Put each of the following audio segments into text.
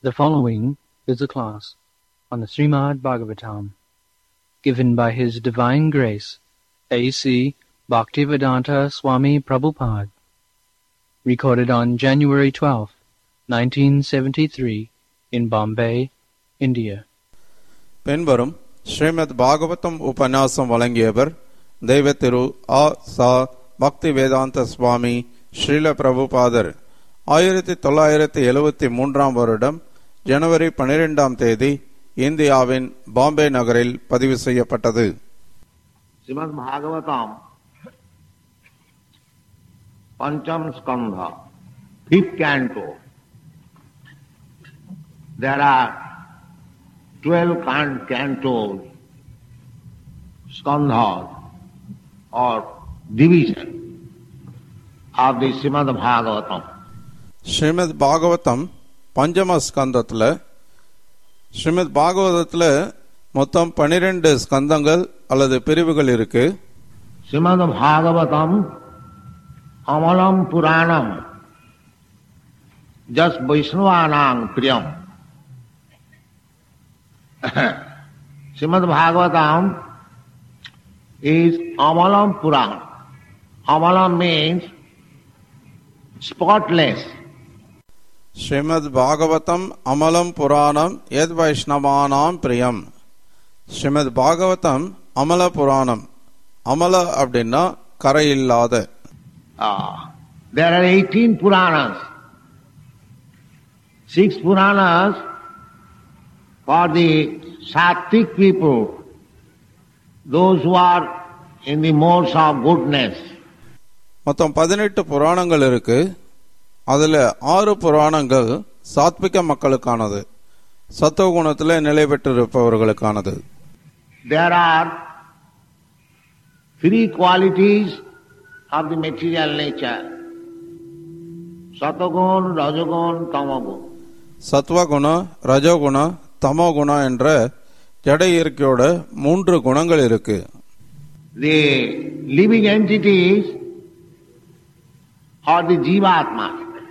The following is a class on the Srimad Bhagavatam, given by His Divine Grace, A.C. Bhaktivedanta Swami Prabhupada, recorded on January 12, 1973, in Bombay, India. பின்வரும் ஸ்ரீமத் பாகவதம் உபன்யாசம் வழங்கியவர் தெய்வ திரு ஆ சா பக்தி வேதாந்த சுவாமி ஸ்ரீல பிரபுபாதர் ஆயிரத்தி தொள்ளாயிரத்தி எழுவத்தி மூன்றாம் வருடம் ஜனவரி பனிரெண்டாம் தேதி இந்தியாவின் பாம்பே நகரில் பதிவு செய்யப்பட்டது श्रीमद भागवतम पंचम स्कंध fifth canto there are twelve cantos skandhas or division of the Srimad Bhagavatam. Srimad Bhagavatam பஞ்சம ஸ்கந்தத்துல ஸ்ரீமத் பாகவதத்துல மொத்தம் பனிரெண்டு ஸ்கந்தங்கள் அல்லது பிரிவுகள் இருக்கு Srimad Bhagavatam Amalam Puranam just Vaishnavanang Priyam. Srimad Bhagavatam is Amalam Puran. Amalam means spotless. Srimad Bhagavatam அமலம் புராணம் எத் வைஷ்ணவானாம் பிரியம் ஸ்ரீமத் பாகவதம் அமல புராணம் அமல அப்படின்னா கரை இல்லாத Ah, there are 18 Puranas. Six Puranas for the Sattvic people, those who are in the modes of goodness. மொத்தம் பதினெட்டு புராணங்கள் இருக்கு அதுல ஆறு புராணங்கள் சாத்விக மக்களுக்கானது சத்துவகுணத்துல நிலை பெற்றிருப்பவர்களுக்கானது There are three qualities of the material nature. Satagun, Rajagun, Tamagun. சத்வகுணம் ரஜோகுணம் தமோகுணம் என்ற ஜட இயற்கையோட மூன்று குணங்கள் இருக்கு The living entities are the Jivatma.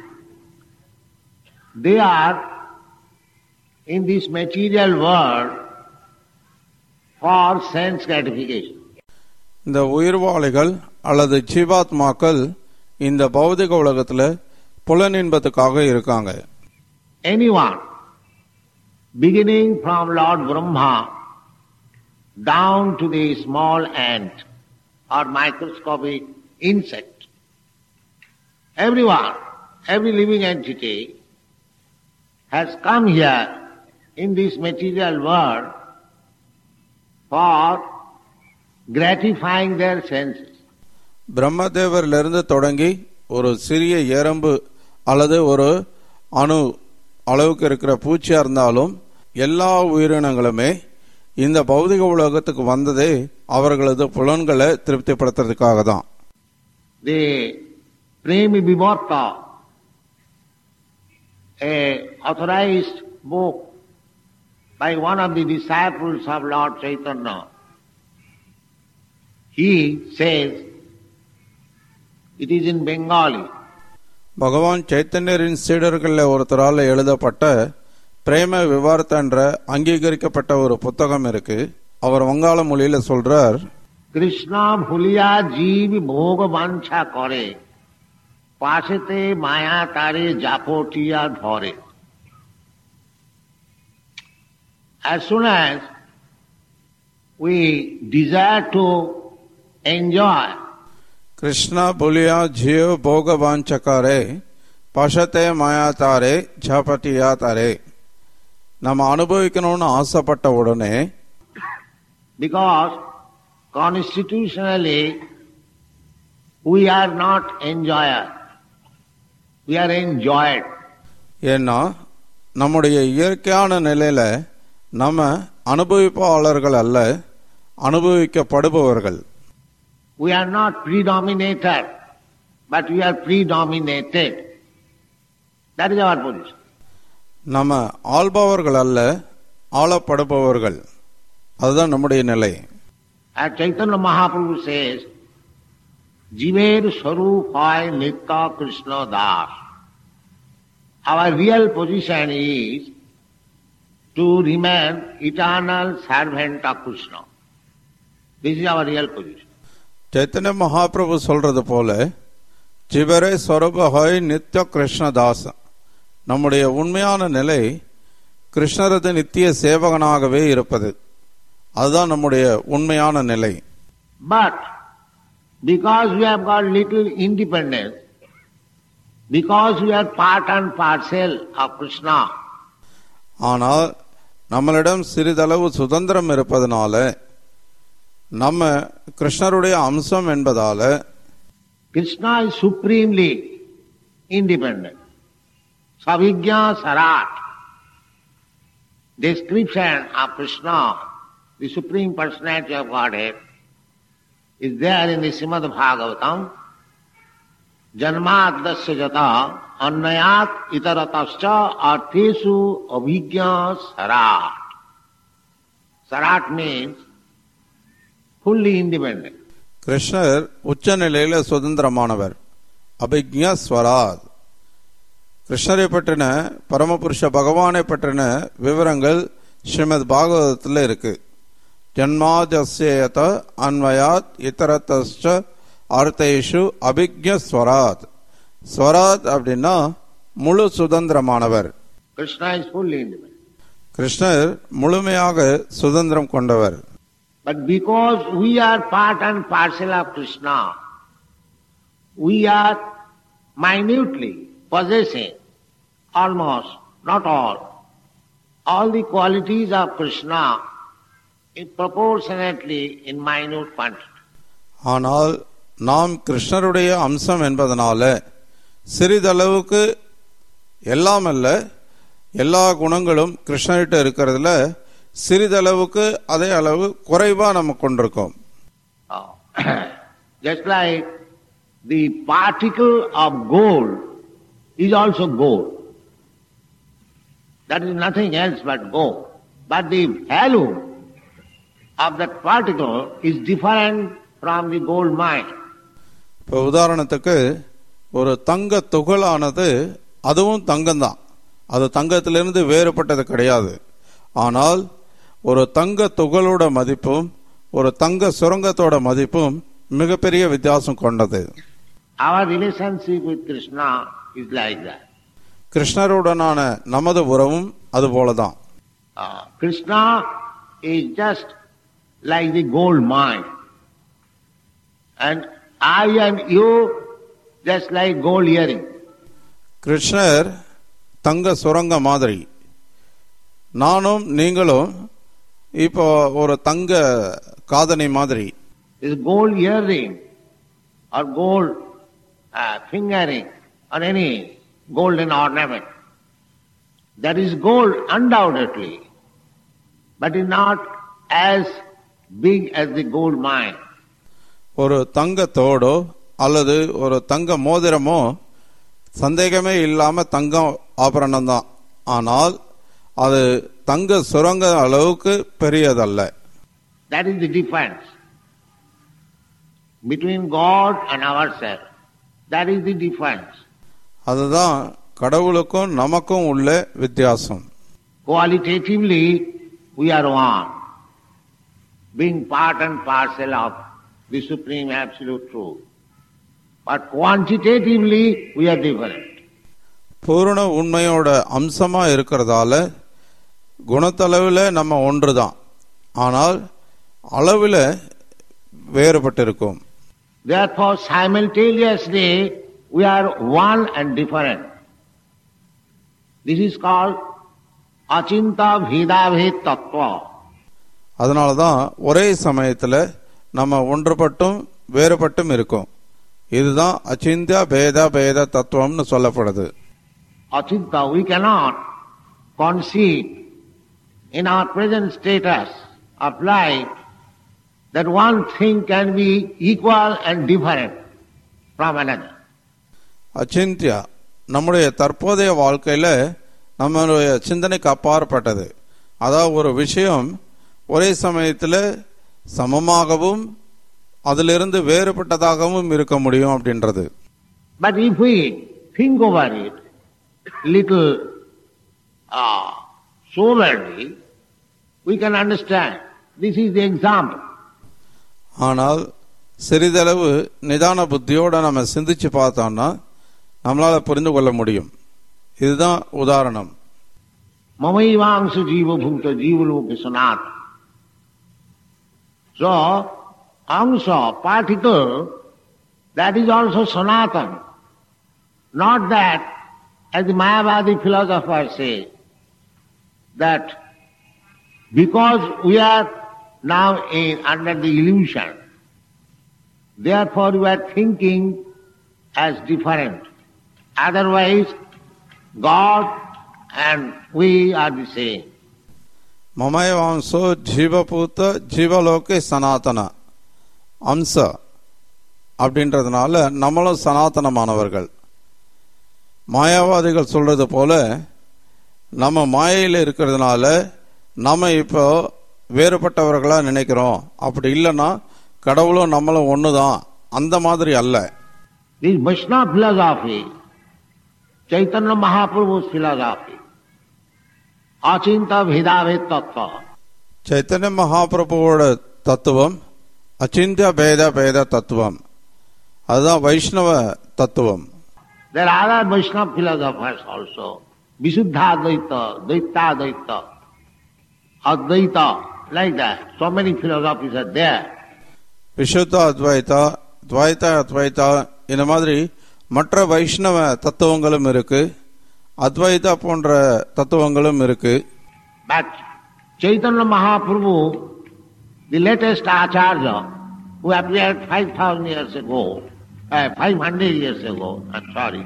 They are in this material world for sense gratification. இந்த உயிர்வாளிகள் அல்லது ஜீவாத்மாக்கள் இந்த பௌதிக உலகத்துல புலனின்பத்துக்காக இருக்காங்க Anyone, beginning from Lord Brahma down to the small ant or microscopic insect, everyone, every living entity has come here in this material world for gratifying their senses. பிரம்மதேவரிலிருந்து தொடங்கி ஒரு சிறிய எறும்பு அல்லது ஒரு அணு அளவுக்கு இருக்கிற பூச்சியா இருந்தாலும் எல்லா உயிரினங்களுமே இந்த பௌதிக உலகத்துக்கு வந்ததே அவர்களது புலன்களை திருப்திப்படுத்துறதுக்காக தான் the Premi Vivarta, a authorized book by one of the disciples of Lord Chaitanya. He says, it is in Bengali, பகவான் சைத்தன்யரின் சீடர்களில் ஒருத்தரால் எழுதப்பட்ட பிரேம விவார்த்த என்ற அங்கீகரிக்கப்பட்ட ஒரு புத்தகம் இருக்கு அவர் வங்காள மொழியில சொல்றார் কৃষ্ণ ভুলিয়া জীব ভোগ বাঞ্ছা করে পাশেতে মায়া তারে জাপটিয়া ধরে As soon as we desire to enjoy, Krishna புலியா ஜியோ போக வாஞ்சக்காரே பஷத்தே மாயா தாரே ஜபட்டியா தாரே நம்ம அனுபவிக்கணும்னு ஆசைப்பட்ட உடனே because constitutionally we are not enjoyer, we are enjoyed. ஏன்னா நம்முடைய இயற்கையான நிலையில நம்ம அனுபவிப்பாளர்கள் அல்ல அனுபவிக்கப்படுபவர்கள் We are not predominator, but we are predominated. That is our position. நம்ம ஆள்பவர்கள் அல்ல ஆளப்படுபவர்கள் அதுதான் நம்முடைய நிலை As Chaitanya Mahaprabhu says, জীবের স্বরূপ হয় নিত্য Krishna Das Our real position is to remain eternal servant of Krishna. This is our real position. ಚೈತನ್ಯ ಮಹಾಪ್ರಭು சொல்றது போல ஜிவரே சொரபஹாய் நித்ய கிருஷ்ணதாஸ் நம்முடைய உண்மையான நிலை கிருஷ்ணரது நித்திய சேவகனாகவே இருப்பது அதுதான் நம்முடைய உண்மையான நிலை But because we have got little independence, because we are part and parcel of Krishna, ஆனால் நம்மளிடம் சிறிதளவு சுதந்திரம் இருப்பதனால நம்ம கிருஷ்ணருடைய அம்சம் என்பதால Krishna is supremely independent. Savigya Sarat. Description of Krishna, the Supreme Personality of Godhead, is there in the Srimad Bhagavatam. Janmadasya jata annayat itaratascha arthesu abhigya sarat. Sarat means fully independent. கிருஷ்ணர் உச்ச நிலையில சுதந்திரமானவர் அபிக்ஞ ஸ்வராத் கிருஷ்ணரை பற்றின பரமபுருஷ பகவானை பற்றின விவரங்கள் ஸ்ரீமத் பாகவதத்தில் இருக்கு ஜன்மாதஸ்யேத அன்வயாத் இதரத்தஸ்ச அர்த்தேஷு அபிக்ஞ ஸ்வராத் ஸ்வராத் அப்படின்னா முழு சுதந்திரமானவர் Krishna is fully independent. கிருஷ்ணர் முழுமையாக சுதந்திரம் கொண்டவர் But because we are part and parcel of Krishna, we are minutely possessing almost, not all, all the qualities of Krishna in proportionately in minute quantity. ஆனால் நாம் கிருஷ்ணருடைய அம்சம் என்பதனால சிறிதளவுக்கு எல்லாம் அல்ல எல்லா குணங்களும் கிருஷ்ணர்கிட்ட இருக்கிறதுல சிறிதளவுக்கு அதே அளவு குறைவா நம்ம கொண்டிருக்கோம் Oh. Just like the particle of gold is also gold. That is nothing else but gold. But the value of that particle is different from the gold mine. இப்போ உதாரணத்துக்கு ஒரு தங்க துகளானது அதுவும் தங்கம்தான் அது தங்கத்திலிருந்து வேறுபட்டது கிடையாது ஆனால் ஒரு தங்க துகளோட மதிப்பும் ஒரு தங்க சுரங்கத்தோட மதிப்பும் மிகப்பெரிய வித்தியாசம் கொண்டது Our relationship with Krishna is like that. கிருஷ்ணருடனான நமது உறவும் அதுபோலதான் Uh, Krishna is just like the gold mine. And I and you just like gold earring. கிருஷ்ணர் தங்க சுரங்க மாதிரி நானும் நீங்களும் இப்போ ஒரு தங்க காதணி மாதிரி This gold earring or gold uh, fingering or any golden ornament. That is gold undoubtedly, but is not as big as the gold mine. ஒரு தங்க தோடோ அல்லது ஒரு தங்க மோதிரமோ சந்தேகமே இல்லாம தங்கம் ஆபரணம் தான் ஆனால் அது தங்க சுரங்க அளவுக்கு பெரியதல்ல That is the difference between God and ourselves. That is the difference. அதுதான் கடவுளுக்கும் நமக்கும் உள்ள வித்தியாசம் Qualitatively, we are one, being part and parcel of the Supreme Absolute Truth. But quantitatively, we are different. பூரண உண்மையோட அம்சமா இருக்கிறதால குணத்தளவில் நம்ம ஒன்று தான் ஆனால் அளவில் வேறுபட்டிருக்கும் Therefore, simultaneously, we are one and different. This is called Achinta Bhedabhed Tattva. அதனால தான் ஒரே சமயத்தில் நம்ம ஒன்றுபட்டும் வேறுபட்டும் இருக்கும் இதுதான் அச்சிந்தியா பேத பேத தத்துவம்னு சொல்லப்படுது Achinta, we cannot conceive in our present status of life that one thing can be equal and different from another. அச்சிந்தியா நம்முடைய தற்போதைய வாழ்க்கையில நம்மளுடைய சிந்தனைக்கு அப்பாற்பட்டது அதாவது ஒரு விஷயம் ஒரே சமயத்தில் சமமாகவும் அதிலிருந்து வேறுபட்டதாகவும் இருக்க முடியும் அப்படின்றது But if we think over it little uh, soberly, we can understand. This is the example. ஆனால் சிறிதளவு நிதான புத்தியோட நம்ம சிந்திச்சு பார்த்தோம்னா நம்மளால புரிந்து கொள்ள முடியும் இதுதான் உதாரணம் Mamaivangsu jiva bhuta jiva loka sanat. So, angsa, particle, that is also sanatan. Not that, as the Mayavadi philosophers say, that because we are now in, under the illusion, therefore we are thinking as different. Otherwise, God and we are the same. மமயவாம்சோ ஜீவபூத்த ஜீவலோகே சனாதன அம்ச அப்படின்றதுனால நம்மளும் சனாதனமானவர்கள் மாயாவாதிகள் சொல்றது போல நம்ம மாயையில் இருக்கிறதுனால நம்ம இப்போ வேறுபட்டவர்களா நினைக்கிறோம் அப்படி இல்லைன்னா கடவுளும் நம்மளும் ஒண்ணுதான் அந்த மாதிரி அல்ல This Vaishnava philosophy, Chaitanya Mahaprabhu's philosophy, Achinta Bhedabhed Tattva, Chaitanya மகாபிரபுவோட தத்துவம் அச்சிந்திய பேத பேத தத்துவம் அதுதான் வைஷ்ணவ தத்துவம் there are other Vaishnava philosophers also, Visuddhadvaita, Dvaitadvaita, Advaita, like that. So many philosophies are there. விசுத்த அத்வைதா துவைத்த அத்வைதா இந்த மாதிரி மற்ற வைஷ்ணவ தத்துவங்களும் இருக்கு அத்வைதா போன்ற தத்துவங்களும் இருக்கு But Chaitanya Mahaprabhu, the latest Acharya, who appeared 5,000 years ago, uh, 500 years ago, I'm sorry,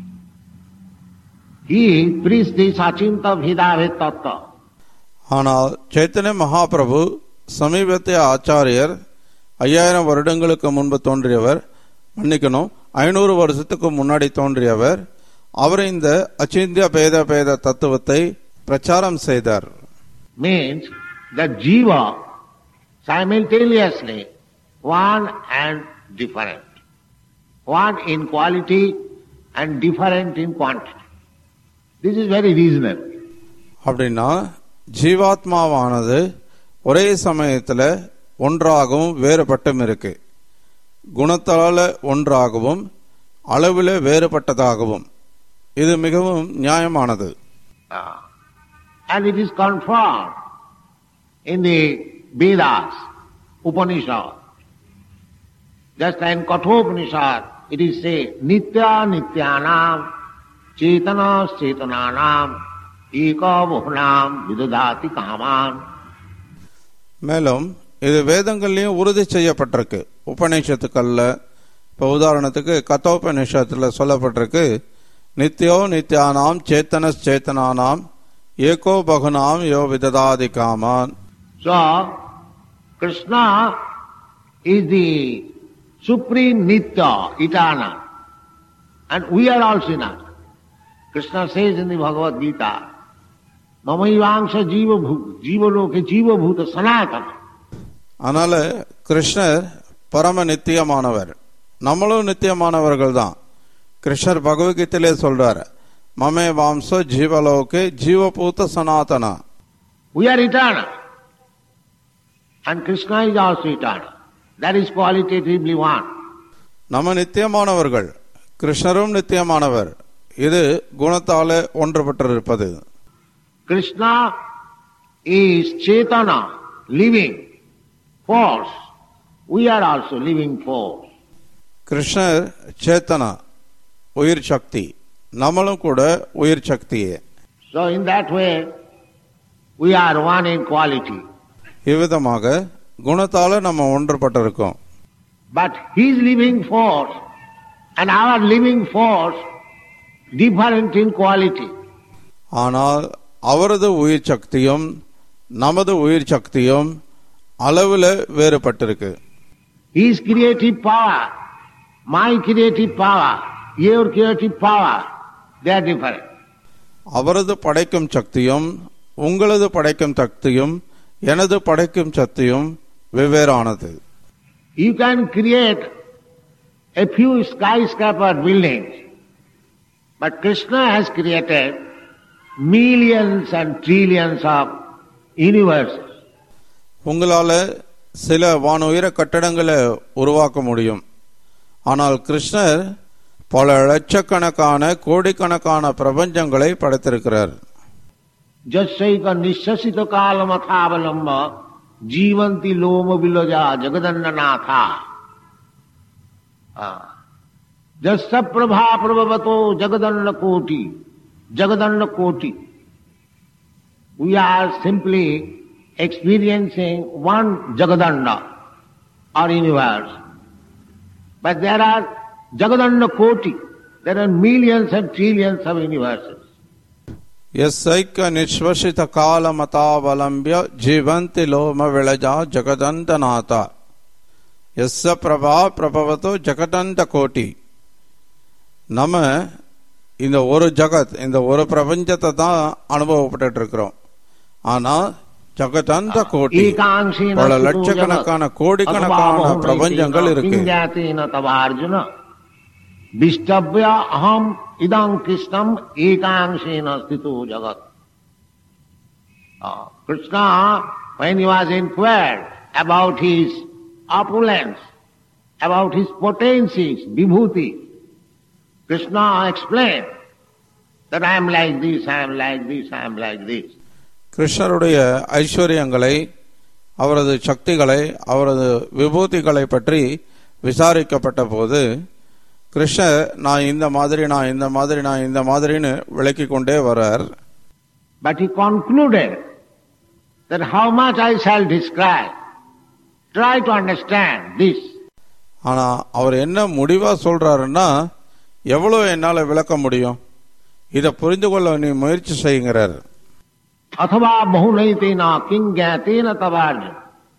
he preached this Achinta Bhedabhed Tattva. ஆனால் சைத்தன்ய மகாபிரபு சமீபத்திய ஆச்சாரியர் ஐயாயிரம் வருடங்களுக்கு முன்பு தோன்றியவர் மன்னிக்கணும் ஐநூறு வருஷத்துக்கு முன்னாடி தோன்றியவர் அவர் இந்த அச்சிந்திய பேத பேத தத்துவத்தை பிரச்சாரம் செய்தார் Means that Jiva simultaneously one and different. One in quality and different in quantity. This is very reasonable. அப்படின்னா ஜீவாத்மாவானது ஒரே சமயத்துல ஒன்றாகவும் வேறுபட்டும் இருக்கு குணத்தால ஒன்றாகவும் அளவில் வேறுபட்டதாகவும் இது மிகவும் நியாயமானது Ah. and it is confirmed in the Vedas, Upanishad. Just in Kathopanishad, it is said, Nitya Nityanam, Chetana Chetananam, Eka Bhuvanam, Vidadati Kaman. மேலும் இது வேதங்கள்லயும் உறுதி செய்யப்பட்டிருக்கு உபநிஷத்துக்கள்ல இப்போ உதாரணத்துக்கு கத்தோபநிஷத்துல சொல்லப்பட்டிருக்கு நித்யோ நித்யானாம் சேத்தன சேத்தனானாம் ஏகோ பகுனாம் யோ விததாதி காமான் So, Krishna is the supreme Nitya, eternal. And we are also eternal. Krishna says in the Bhagavad Gita, Mamaivangsha jiva bhuta, jiva loke jiva bhuta sanatana. அதனால கிருஷ்ணர் பரம நித்தியமானவர் நம்மளும் நித்தியமானவர்கள் தான் கிருஷ்ணர் பகவத்கீதையிலே சொல்றார் மமே வாம்ச ஜீவலோகே ஜீவபூத Sanatana We are eternal. And Krishna is also eternal. That is qualitatively one. நம்ம நித்தியமானவர்கள் கிருஷ்ணரும் நித்தியமானவர் இது குணத்தால ஒன்றுபட்டிருப்பது Krishna is Chetana, living force. We are also living force. கிருஷ்ணர் சேத்தனா உயிர் சக்தி நம்மளும் கூட உயிர் சக்தியே So in that way, we are one in quality. இவ்விதமாக குணத்தால நம்ம ஒன்றுபட்டிருக்கோம் But his living force and our living force different in quality. ஆனால் அவரது உயிர் சக்தியும் நமது உயிர் சக்தியும் அளவில் வேறுபட்டிருக்கு His creative power, my creative power, your creative power, they are different. அவரது படைக்கும் சக்தியும் உங்களது படைக்கும் சக்தியும் எனது படைக்கும் சக்தியும் வெவ்வேறானது You can create a few skyscraper buildings, but Krishna has created millions and trillions of universes. உங்களால சில வானுயர கட்டடங்களை உருவாக்க முடியும் ஆனால் கிருஷ்ணர் பல லட்சக்கணக்கான கோடிக்கணக்கான பிரபஞ்சங்களை படைத்திருக்கிறார் जस्यैक निश्वसित काल मथावलंब जीवंती लोम विलोजा जगदन्ननाथा जस प्रभा प्रभवतो जगदन्न कोटि जगदन्न कोटि we are simply experiencing one jagadanda or universe but there are jagadanda koti there are millions and trillions of universes ಎಸ್ಸೈಕ ನಿಶ್ವಸಿತ ಕಾಲ ಮತಾವಲಂಬ್ಯ ಜೀವಂತಿ ಲೋಮ ವಿಳಜ ಜಗದಂತನಾಥ ಎಸ್ಸ ಪ್ರಭಾ ಪ್ರಭವತೋ ஜெகதந்த கோட்டி நம்ம இந்த ஒரு ஜகத் இந்த ஒரு பிரபஞ்சத்தை தான் அனுபவப்பட்டு இருக்கிறோம் ஆனா ஜெகதந்த கோட்டி एकांशी பல லட்சக்கணக்கான கோடிக்கணக்கான பிரபஞ்சங்கள் இருக்கு न तवार्जुन विष्टव्य अहम इदं कृष्णम एकांशेन स्थितो जगत Krishna when he was inquired about his opulence about his potencies vibhuti krishna explained that i am like this i am like this i am like this கிருஷ்ணருடைய ஐஸ்வர்யங்களை அவரது சக்திகளை அவரது விபூதிகளை பற்றி விசாரிக்கப்பட்ட போது கிருஷ்ணர் நான் இந்த மாதிரி நான் இந்த மாதிரி நான் இந்த மாதிரின்னு விளக்கி கொண்டே வர்றார் But he concluded that how much I shall describe. Try to understand this. ஆனா அவர் என்ன முடிவா சொல்றாருன்னா எவ்வளவு என்னால விளக்க முடியும் இதை புரிந்து கொள்ள நீ முயற்சி செய்கிறார் अथवा बहुनैतेन किं ज्ञातेन तवार्जुन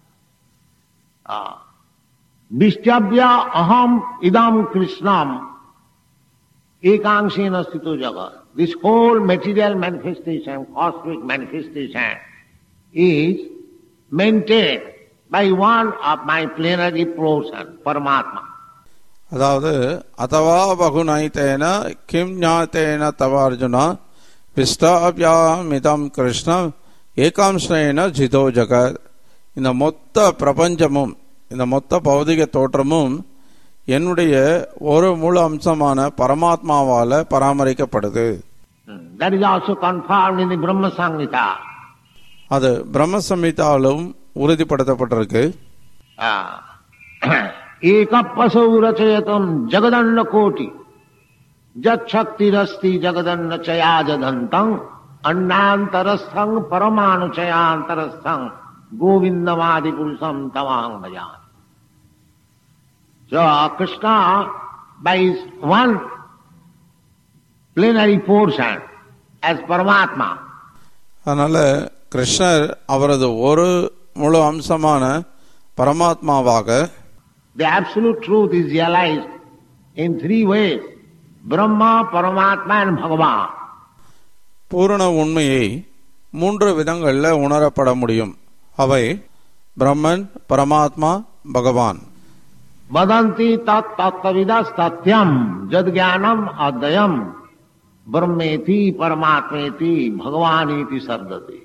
विष्टव्य अहम इदम कृष्णम एकांशेन स्थितो जगत this whole material manifestation cosmic manifestation is maintain by one of my plenary portion, Paramatma. அதாவது அதவா பகுநைத்தேன கிம் ஞாத்தேன தவார்ஜுனா பிஷ்டாபியாமிதம் கிருஷ்ணம் ஏகாம்சேன ஜிதோ ஜகத் இந்த மொத்த பிரபஞ்சமும் இந்த மொத்த பௌதிக தோற்றமும் என்னுடைய ஒரு முழு அம்சமான பரமாத்மாவால பராமரிக்கப்படுது That is also confirmed in the Brahma Samhita. அது பிரம்ம சம்ஹிதாவிலும் உறுதிப்படுத்தப்பட்டிருக்கு एक पशु रचयतम जगदन्न कोटि जक्षक्तिरस्ति जगदन्न चया जदंतं अन्नांतरस्थं परमाणु चयांतरस्थं गोविंदमादि पुरुषम Tawang भजान So Krishna by his one plenary portion as Paramatma அதனால கிருஷ்ணர் அவரது ஒரு முழு அம்சமான பரமாத்மாவாக The absolute truth is realized in three ways. Brahma, Paramatma and Bhagavan. பூரண உண்மையை மூன்று விதங்கள்ல உணரப்பட முடியும் அவை பிரம்மன் பரமாத்மா பகவான் वदन्ति तत् तत्विदस्तथ्यम जद ज्ञानम अद्वयम ब्रह्मेति परमात्मेति भगवानीति शब्दति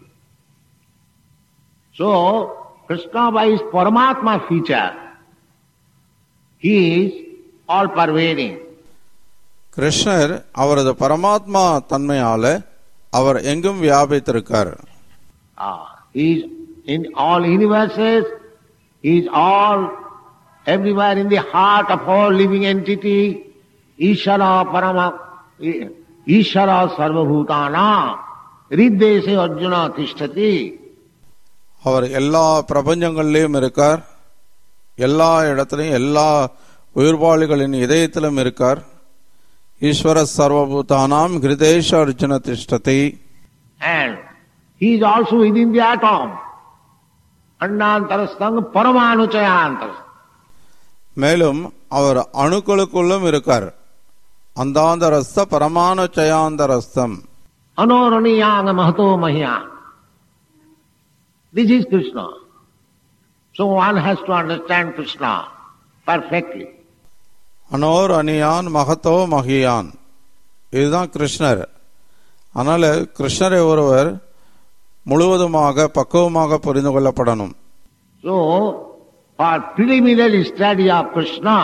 So, Krishna by his Paramatma feature, he is all pervading. கிருஷ்ணர் அவரது பரமாத்மா தன்மையால அவர் எங்கும் வியாபித்திருக்கார் Ah, he is in all universes, he is all everywhere in the heart of all living entity, Ishara Parama, Ishara Sarvabhutana, Riddese Arjuna Tishtati. அவர் எல்லா பிரபஞ்சங்கள்லயும் இருக்கார் எல்லா இடத்திலையும் எல்லா உயிர்வாளிகளின் இதயத்திலும் இருக்கார் ஈஸ்வர சர்வபூதானாம் ஹிருதேஷ அர்ஜுன திஷ்டதி And he is also within the atom. Annantarastang Paramanuchayantarastang. மேலும் அவர் அணுக்களுக்குள்ளும் இருக்கார் அந்தாந்தரஸ்த பரமாணு சயாந்தரஸ்தம் Anoraniyang Mahato Mahyan. This is Krishna. So one has to understand Krishna perfectly. அனோர் அனியான் மகத்தோ மகியான் இதுதான் கிருஷ்ணர் அதனால கிருஷ்ணரை ஒருவர் முழுவதுமாக பக்குவமாக புரிந்து கொள்ளப்படணும் So, for preliminary study of Krishna,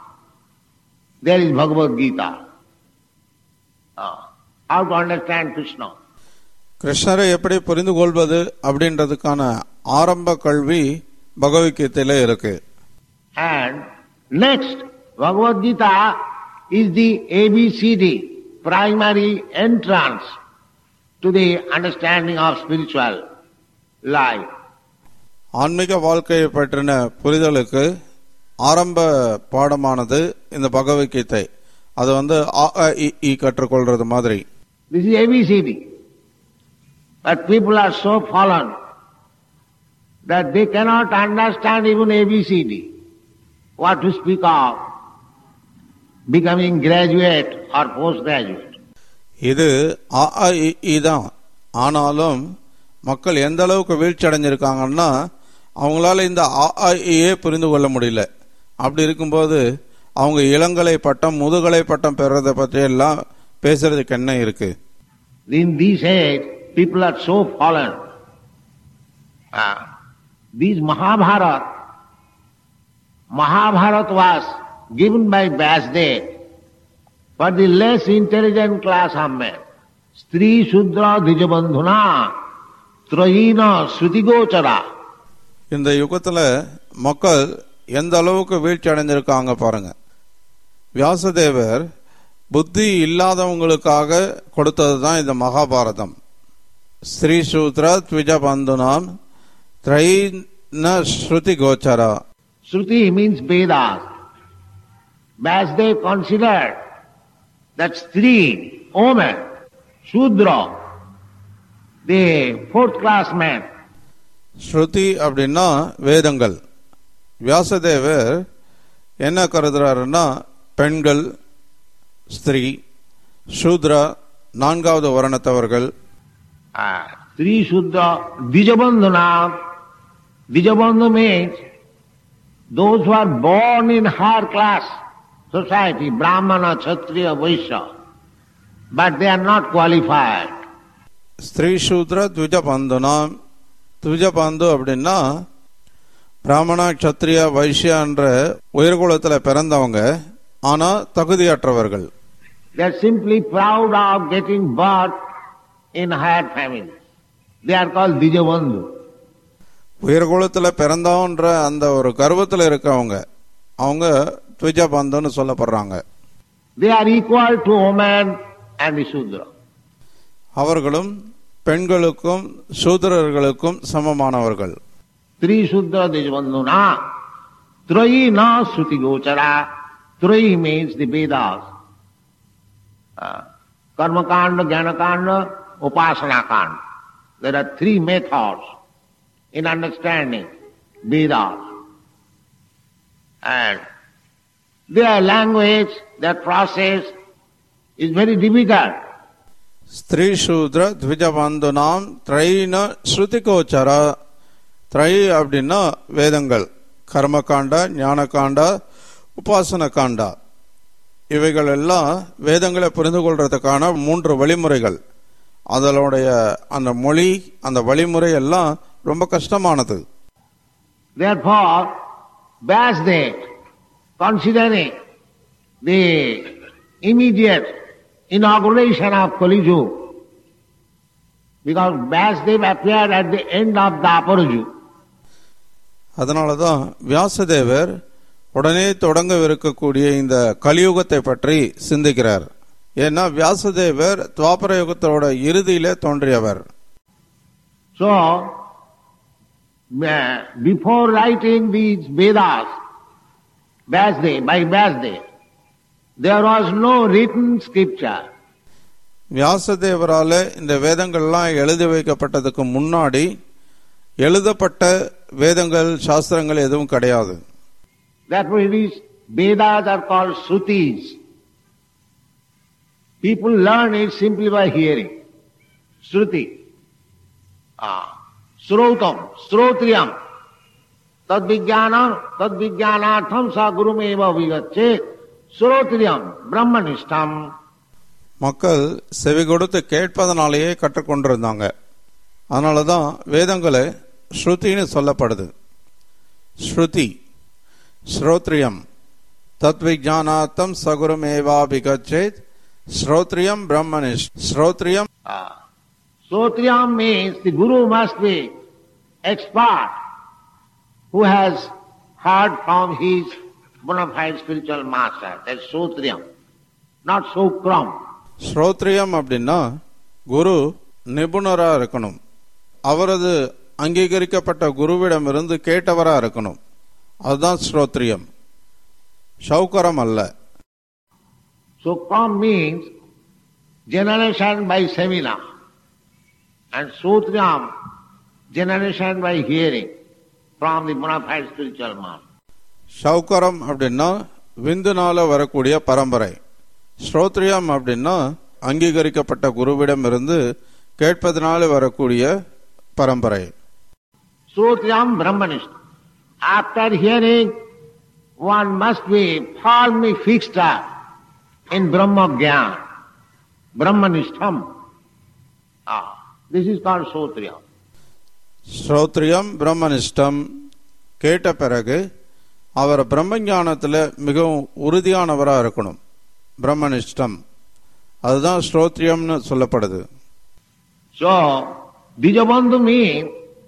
there is Bhagavad Gita. Ah, how to understand Krishna. கிருஷ்ணரை எப்படி புரிந்து கொள்வது அப்படின்றதுக்கான ஆரம்ப கல்வி பகவத்கீதையில இருக்கு And next, Bhagavad Gita is the ABCD, primary entrance to the understanding of spiritual life. ஆன்மீக வாழ்க்கையை பற்றின புரிதலுக்கு ஆரம்ப பாடமானது இந்த பகவத்கீதை அது வந்து அ, அ, இ, ஈ கற்றுக்கொள்றது மாதிரி This is ABCD. But people are so fallen that they cannot understand even ABCD. What to speak of becoming graduate or postgraduate. இது அ, அ, இ, ஈ தான் ஆனாலும் மக்கள் எந்த அளவுக்கு வீழ்ச்சி அடைஞ்சிருக்காங்கன்னா அவங்களால இந்த அ, அ, இயே புரிந்து கொள்ள முடியல அப்படி இருக்கும்போது அவங்க இளங்கலை பட்டம் முதுகலை பட்டம் பெறதை பற்றி எல்லாம் பேசுறதுக்கு என்ன இருக்கு In this age, people are so fallen. Ah, this Mahabharata, Mahabharata was given by Vyasdev for the less intelligent class of men. Stri Shudra Dijabandhuna Trayina Srutigochara. இந்த யுகத்துல மக்கள் எந்த அளவுக்கு வீழ்ச்சி அடைஞ்சிருக்காங்க பாருங்க வியாசதேவர் புத்தி இல்லாதவங்களுக்காக கொடுத்தது தான் இந்த மகாபாரதம் ஸ்ரீ சூத்ர த்விஜ பந்துனாம் திரைன ஸ்ருதி கோச்சரா Shruti means Vedas. Vyasdev considered that Stri, woman, Shudra, the fourth class man, ஸ்ருதி அப்படின்னா வேதங்கள் வியாசதேவர் என்ன கருதுறாருன்னா பெண்கள் ஸ்திரீ சூத்ரா நான்காவது வர்ணத்தவர்கள் uh, Sri Sudra Dijabandhana. Dijabandha means those who are born in higher class society, Brahmana, Kshatriya, Vaishya, but they are not qualified. ஸ்திரீ சூத்ர த்விஜ பந்துனா த்விஜ பந்து அப்படின்னா பிராமணா க்ஷத்ரியா வைஷ்யான்ற உயர்குலத்துல பிறந்தவங்க ஆனா தகுதியற்றவர்கள் They are simply proud of getting birth in higher families. They are called Dijabandhu. உயர்குலத்துல பிறந்தோன்ற அந்த ஒரு கர்வத்துல இருக்கவங்க அவங்க த்விஜ பந்துன்னு சொல்லப்படுறாங்க They are equal to woman and the Sudra. அவர்களும் பெண்களுக்கும் சூத்திரர்களுக்கும் சமமானவர்கள் Three Sudra Dijabandhuna. Trayi na Sruti Gochara. Trayi means the Vedas. Uh, Karma Kanda, Jnana Kanda, Upasana Kanda. There are three methods in understanding Vedas. And their language, their process is very difficult. ஸ்திரீ சூத்ர த்விஜ பந்துனாம் திரைன ஸ்ருதிகோச்சர திரை அப்படின்னா வேதங்கள் கர்மகாண்டா ஞானகாண்டா உபாசன காண்டா இவைகள் எல்லாம் வேதங்களை புரிந்து கொள்றதுக்கான மூன்று வழிமுறைகள் அதனுடைய அந்த மொழி அந்த வழிமுறை எல்லாம் ரொம்ப கஷ்டமானது Therefore, Vyasdev, considering the immediate inauguration of Kali Yuga, because Vyasdev appeared at the end of the Aparaju, அதனால தான் வியாசதேவர் உடனே தொடங்கவிருக்கக்கூடிய இந்த கலியுகத்தை பற்றி சிந்திக்கிறார் ஏன்னா வியாசதேவர் துவாபர யுகத்தோட இறுதியிலே தோன்றியவர் So, uh, before writing these Vedas, Vyasdev, by Vyasdev, there was no written scripture. வியாசதேவரால இந்த வேதங்கள்லாம் எழுதி வைக்கப்பட்டதுக்கு முன்னாடி எழுதப்பட்ட வேதங்கள் சாஸ்திரங்கள் எதுவும் கிடையாது Therefore it is, Vedas are called Srutis. People learn it simply by hearing. Shruti. Ah. Srotam, Srotriyam. Tad vijnanam, tad vijnanatham sa gurumeva vigache. Srotriyam, Brahmanishtam. மக்கள் செவி கொடுத்து கேட்பதனாலேயே கற்றுக்கொண்டிருந்தாங்க அதனால தான் வேதங்களை ஸ்ருதின்னு சொல்லப்படுது ஸ்ருதி ஸ்ரோத்ரியம் தத்விஜானாத்தம் சகுரமேவாபிகச்சேத் ஸ்ரோத்ரியம் பிரம்மனிஷ் ஸ்ரோத்ரியம் Ah. Sotriyam means the guru must be expert who has heard from his bona fide spiritual master. That's Sotriyam, not Sokram. ஸ்ரோத்ரியம் அப்படின்னா குரு நிபுணரா இருக்கணும் அவரது அங்கீகரிக்கப்பட்ட குருவிடமிருந்து கேட்டவரா இருக்கணும் அதுதான் ஸ்ரோத்ரியம் சௌகரம் அல்ல Sokram means generation by seminar and Sotriyam generation by hearing from the bona fide spiritual master. சௌகரம் அப்படின்னா விந்துனால வரக்கூடிய பரம்பரை ஸ்ரோத்ரியம் அப்படின்னா அங்கீகரிக்கப்பட்ட குருவிடமிருந்து கேட்பதனால வரக்கூடிய பரம்பரை Sotriyam Brahmanishta. After hearing, one must be firmly fixed up in Brahma Gyan, Brahmanishtam. Ah, this is called Sotriyam. ஸ்ரோத்ரியம் பிரம்மனிஷ்டம் கேட்ட பிறகு அவர் பிரம்மஞானத்தில் மிகவும் உறுதியானவராக இருக்கணும் பிரம்மனிஷ்டம் அதுதான் ஸ்ரோத்ரியம்னு சொல்லப்படுது So, Dijabandhu means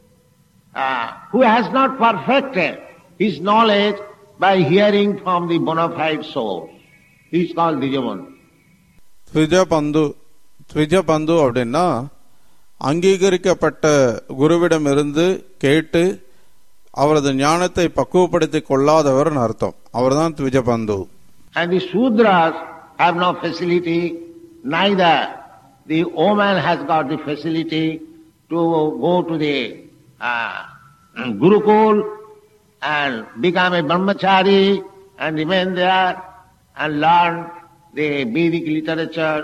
uh, who has not perfected his knowledge by hearing from the bona fide source. He is called Dijabandhu. த்விஜபந்து த்விஜபந்து அப்படின்னா அங்கீகரிக்கப்பட்ட குருவிடமிருந்து கேட்டு அவரது ஞானத்தை பக்குவப்படுத்திக் கொள்ளாதவர்னு அர்த்தம் அவர்தான் த்விஜபந்து And the Sudras have no facility, neither the woman has got the facility to go to the uh, Gurukul and become a brahmachari and remain there and learn the Vedic literature.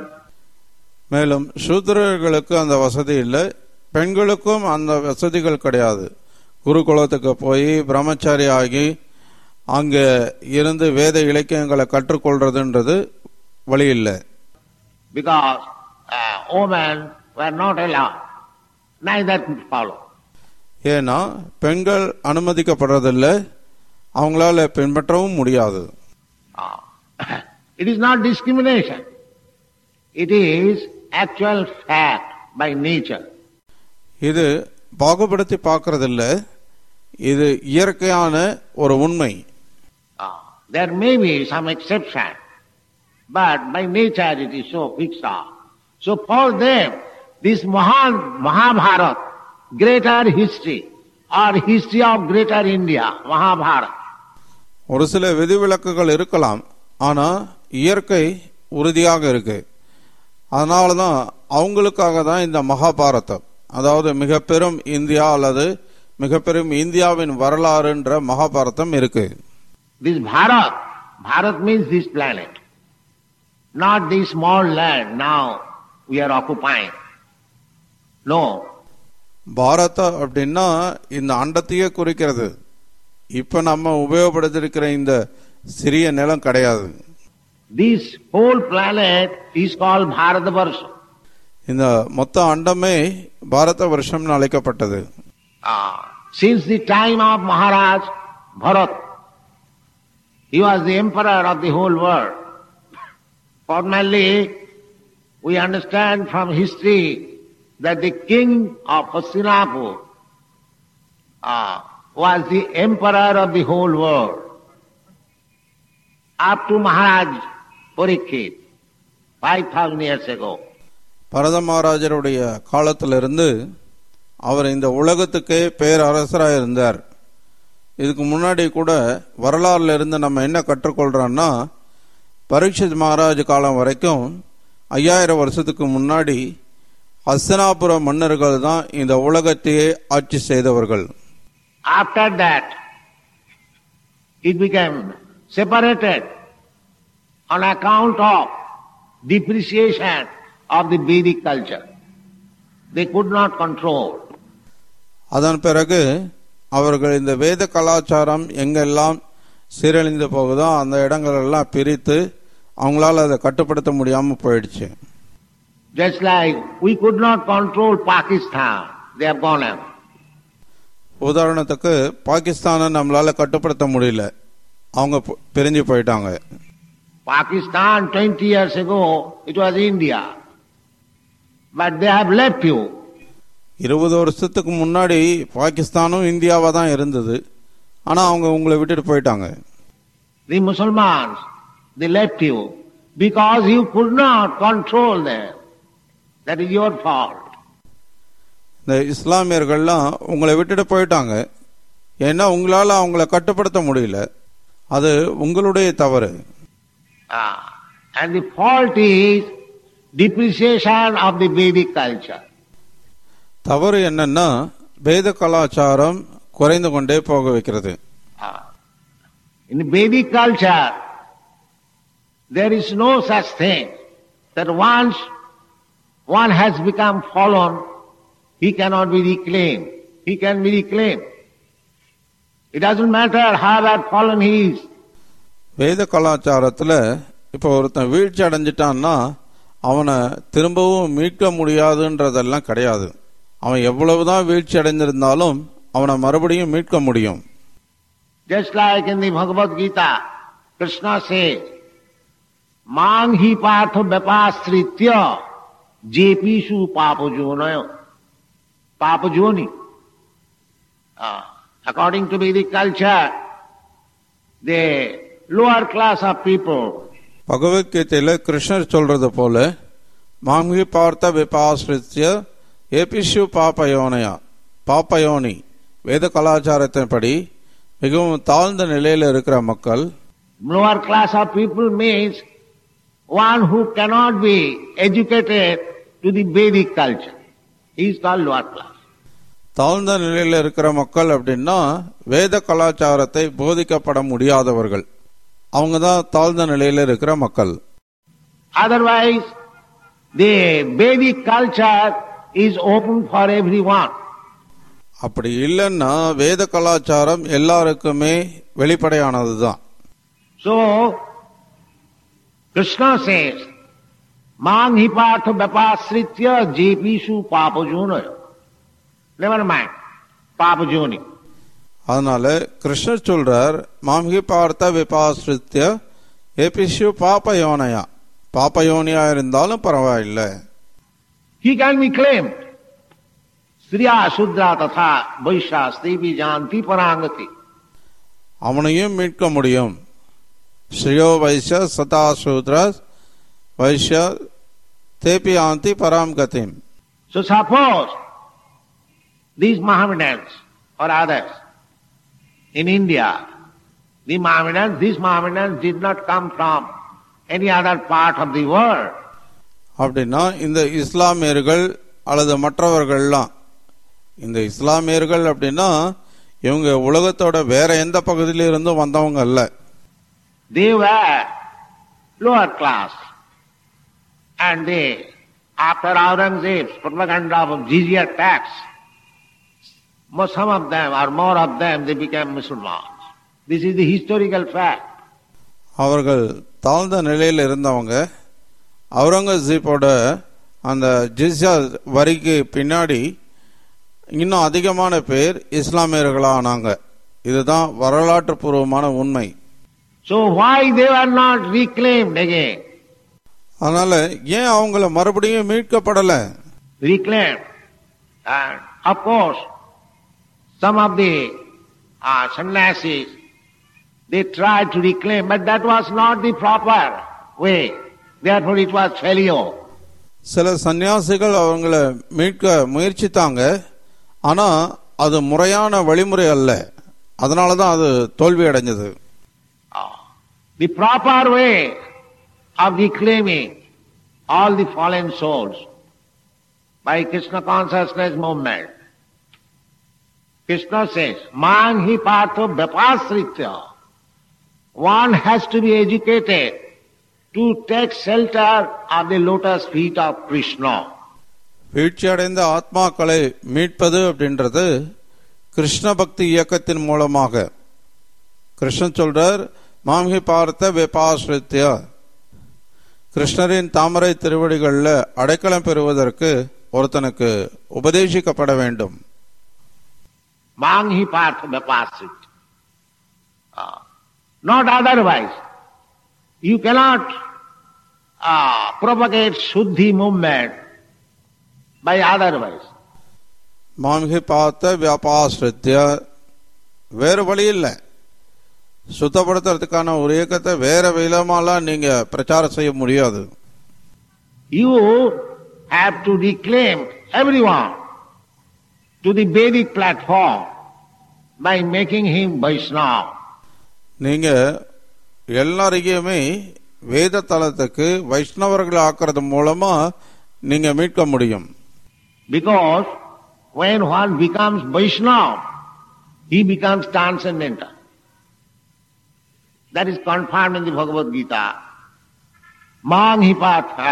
மேலும் சூத்திரர்களுக்கு அந்த வசதி இல்லை பெண்களுக்கும் அந்த வசதிகள் கிடையாது குருகுலத்துக்கு போய் பிரம்மச்சாரி ஆகி அங்கே இருந்து வேத இலக்கியங்களை கற்றுக்கொள்றதுன்றது வழி இல்லை because uh, women were not allowed, neither could follow. ஏன்னா பெண்கள் அனுமதிக்கப்படுறதில்லை அவங்களால பின்பற்றவும் முடியாது Ah. it is not discrimination. It is actual fact by nature. இது பாகுபடுத்தி பார்க்கறதில்ல இது இயற்கையான ஒரு உண்மை Ah. there may be some exception, but by nature it is so fixed up. So for them, this Mahan Mahabharat, greater history, or history of greater India, Mahabharat, ஒரு சில விதிவிலக்குகள் இருக்கலாம் ஆனா இயற்கை உறுதியாக இருக்கு அதனால தான் அவங்களுக்காக தான் இந்த மகாபாரதம் அதாவது மிக பெரும் இந்தியா அல்லது மிக பெரும் இந்தியாவின் வரலாறுன்ற மகாபாரதம் இருக்கு This Bharat, Bharat means this planet, not this small land now we are occupying. No, பாரத அப்படின்னா இந்த அண்டத்தையே குறிக்கிறது இப்ப நம்ம உபயோகப்படுத்திருக்கிற இந்த சிறிய நிலம் கிடையாது this whole planet is called Bharatavarsha. இந்த மொத்த அண்டமே பாரத வருஷம்னு அழைக்கப்பட்டது Ah, since the time of Maharaj Bharat, he was the emperor of the whole world. Formally, we understand from history that the king of Hastinapur ah, was the emperor of the whole world. Up to Maharaj Parikshit, 5000 years ago. பரத மகாராஜருடைய காலத்திலிருந்து அவர் இந்த உலகத்துக்கே பேரரசராக இருந்தார் இதுக்கு முன்னாடி கூட வரலாறுல இருந்து நம்ம என்ன கற்றுக்கொள்றோம்னா பரீட்சித் மகாராஜ் காலம் வரைக்கும் ஐயாயிரம் வருஷத்துக்கு முன்னாடி ஹஸ்தனாபுர மன்னர்கள் தான் இந்த உலகத்தையே ஆட்சி செய்தவர்கள் After that, it became separated on account of depreciation of the Vedic culture. They could not control. அதன் பிறகு அவர்கள் இந்த வேத கலாச்சாரம் எங்கெல்லாம் சீரழிந்து போகுதோ அந்த இடங்களெல்லாம் பிரித்து அவங்களால அதை கட்டுப்படுத்த முடியாம போயிடுச்சு Just like we could not control Pakistan, they have gone out. உதாரணத்துக்கு பாகிஸ்தானை நம்மளால கட்டுப்படுத்த முடியல அவங்க பு- பிரிஞ்சு போயிட்டாங்க Pakistan 20 years ago, it was India. But they have left you. இருபது வருஷத்துக்கு முன்னாடி பாகிஸ்தானும் இந்தியாவா தான் இருந்தது ஆனா அவங்க உங்களை விட்டுட்டு போயிட்டாங்க The Muslims, they left you because you could not control them. That is your fault. இந்த இஸ்லாமியர்கள்லாம் உங்களை விட்டுட்டு போயிட்டாங்க ஏன்னா உங்களால அவங்கள கட்டுப்படுத்த முடியல அது உங்களுடைய தவறு Ah, and the fault is depreciation of the Vedic culture. தவறு என்னன்னா வேத கலாச்சாரம் குறைந்து கொண்டே போக வைக்கிறது Ah. In the Vedic culture, there is no such thing that once one has become fallen, he cannot be reclaimed. He can be reclaimed. It doesn't matter however fallen he is. வேத கலாச்சாரத்துல இப்போ ஒருத்தன் வீழ்ச்சி அடைஞ்சிட்டான்னா அவனை திரும்பவும் மீட்க முடியாதுன்றதெல்லாம் கிடையாது அவன் எவ்வளவுதான் வீழ்ச்சி அடைந்திருந்தாலும் அவனை மறுபடியும் மீட்க முடியும் Just like in the Bhagavad Gita, Krishna says, Mang hi partha vyapastritya jepishu papajonayo. Papajoni. Ah, according to Vedic culture, the lower class of people, பகவத்கீதையில கிருஷ்ணர் சொல்றது போல மாங்கி பார்த்த விபாசிரித்ய ஏபிஷு பாப்பயோனையா பாப்பயோனி வேத கலாச்சாரத்தின்படி மிகவும் தாழ்ந்த நிலையில இருக்கிற மக்கள் lower class of people means one who cannot be educated to the Vedic culture. He is called lower class. தாழ்ந்த நிலையில இருக்கிற மக்கள் அப்படின்னா வேத கலாச்சாரத்தை போதிக்கப்பட முடியாதவர்கள் அவங்க தான் தாழ்ந்த நிலையில இருக்கிற மக்கள் Otherwise, the Vedic culture is open for everyone. அப்படி இல்லைன்னா வேத கலாச்சாரம் எல்லாருக்குமே வெளிப்படையானதுதான் So, Krishna says, Mang hi partha vyapasritya jepishu papajonayo. Never mind, papajoni. அதனால கிருஷ்ணர் சொல்றார் மாம்கி பார்த்த விபாசிரித்ய ஏபிஷு பாப்பயோனையா பாப்பயோனியா இருந்தாலும் பரவாயில்லை He can be claimed. Striya Shudra tatha Vaishya Stevi Janti Parangati. அவனையும் மீட்க முடியும் ஸ்ரீயோ வைஷ்ய சதா சூத்ர வைஷ்ய தேபி ஆந்தி பராம் கதிம் So suppose these Mohammedans or others in India, the Mohammedans, these Mohammedans did not come from any other part of the world. அப்படின்னா இந்த இஸ்லாமியர்கள் அல்லது மற்றவர்கள்லாம் இந்த இஸ்லாமியர்கள் அப்படின்னா இவங்க உலகத்தோட வேற எந்த பகுதியில இருந்தும் வந்தவங்க அல்ல They were lower class. And they, after Aurangzeb's propaganda of jizya tax, most some of them or more of them, they became Muslims. This is the historical fact. அவர்கள் தாழ்ந்த நிலையில் இருந்தவங்க அவுரங்கசீப்போட அந்த ஜிஸ்யா வரிக்கு பின்னாடி இன்னும் அதிகமான பேர் இஸ்லாமியர்களானாங்க இதுதான் வரலாற்று பூர்வமான உண்மை So why they were not reclaimed again? அதனால ஏன் அவங்கள மறுபடியும் மீட்கப்படல Reclaimed. And of course, some of the uh, sannyasis, they tried to reclaim, but that was not the proper way. Therefore it was failure. சில சன்னியாசிகள் அவங்கள மீட்க முயற்சித்தாங்க ஆனா அது முறையான வழிமுறை அல்ல அதனால தான் அது தோல்வி அடைஞ்சது Ah. The proper way of reclaiming all the fallen souls by Krishna consciousness movement. Krishna says, Man hi partho vyapasritya. One has to be educated to take shelter of the lotus feet of Krishna. வீழ்ச்சி அடைந்த ஆத்மாக்களை மீட்பது அப்படின்றது கிருஷ்ண பக்தி இயக்கத்தின் மூலமாக கிருஷ்ணன் சொல்றார் மாம்கி பார்த்த வெபாஸ்ரித்யா கிருஷ்ணரின் தாமரை திருவடிகளில் அடைக்கலம் பெறுவதற்கு ஒருத்தனுக்கு உபதேசிக்கப்பட வேண்டும் Mang hi path vipasit. Uh, not otherwise. You cannot uh, propagate Shuddhi movement by otherwise. மாமிகை பார்த்த வியாபாசிரித்திய வேறு வழி இல்லை சுத்தப்படுத்துறதுக்கான ஒரு இயக்கத்தை வேற விதமாலாம் நீங்க பிரச்சாரம் செய்ய முடியாது You have to reclaim everyone to the Vedic platform by making him Vaishnava. நீங்க எல்லாரையுமே வேத தளத்துக்கு வைஷ்ணவர்கள் ஆக்குறது மூலமா நீங்க மீட்க முடியும் Because when one becomes Vaishnava, he becomes transcendental. That is confirmed in the Bhagavad Gita. Mang hi patha.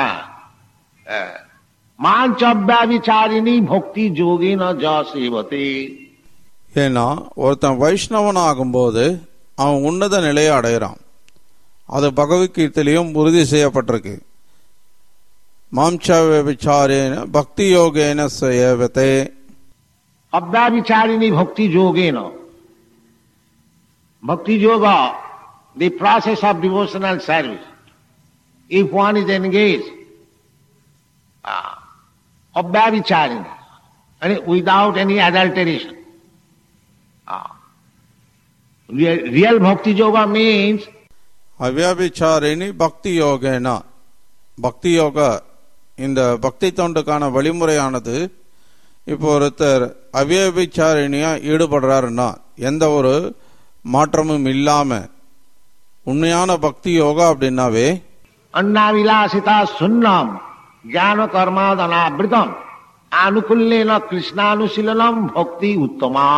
Manchavyavicharini bhakti yogena ja sevate. ஏன்னா ஒருத்தன் வைஷ்ணவன் ஆகும்போது அவன் உன்னத நிலையை அடையிறான் அது பகவத்கீதையிலையும் உறுதி செய்யப்பட்டிருக்கு மாம்ச விசாரேன பக்தி யோகேன சேவத்தே Abhyavicharini bhakti yogena. Bhakti yoga, the process of devotional service. If one is engaged, uh, abhyavicharini, and without any adulteration. Uh, real, real bhakti yoga means அவ்யாபிச்சாரிணி பக்தி யோகேனா பக்தி யோகா இந்த பக்தி தொண்டுக்கான வழிமுறையானது இப்போ ஒருத்தர் அவ்யபிச்சாரிணியா ஈடுபடுறாருன்னா எந்த ஒரு மாற்றமும் இல்லாம உண்மையான பக்தி யோகா அப்படின்னாவே अन्नाविलासिता सुन्नम ज्ञान कर्मादनावृतम आनुकूल्यन कृष्णानुशीलनम भक्ति उत्तमा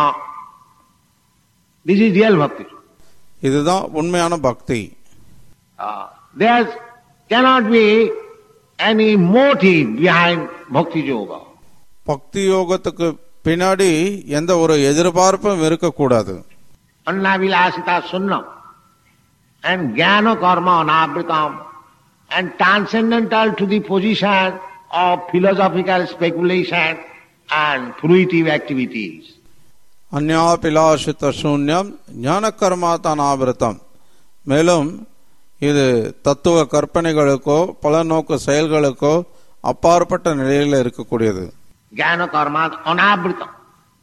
दिस इज रियल भक्ति இதுதான் உண்மையான பக்தி Uh, there cannot be any motive behind bhakti yoga. பக்தி யோகத்துக்கு பின்னாடி எந்த ஒரு எதிர்பார்ப்பும் இருக்கக்கூடாது Annavilasita sunnam and jnana karma anavritam and transcendental to the position of philosophical speculation and fruitive activities. அந்யாபிலாஷித சூன்யம் ஞான கர்மா தனாவிரதம் மேலும் இது தத்துவ கற்பனைகளுக்கோ பலநோக்கு செயல்களுக்கோ அப்பாற்பட்ட நிலையில் இருக்கக்கூடியது Jnana karma anavritam.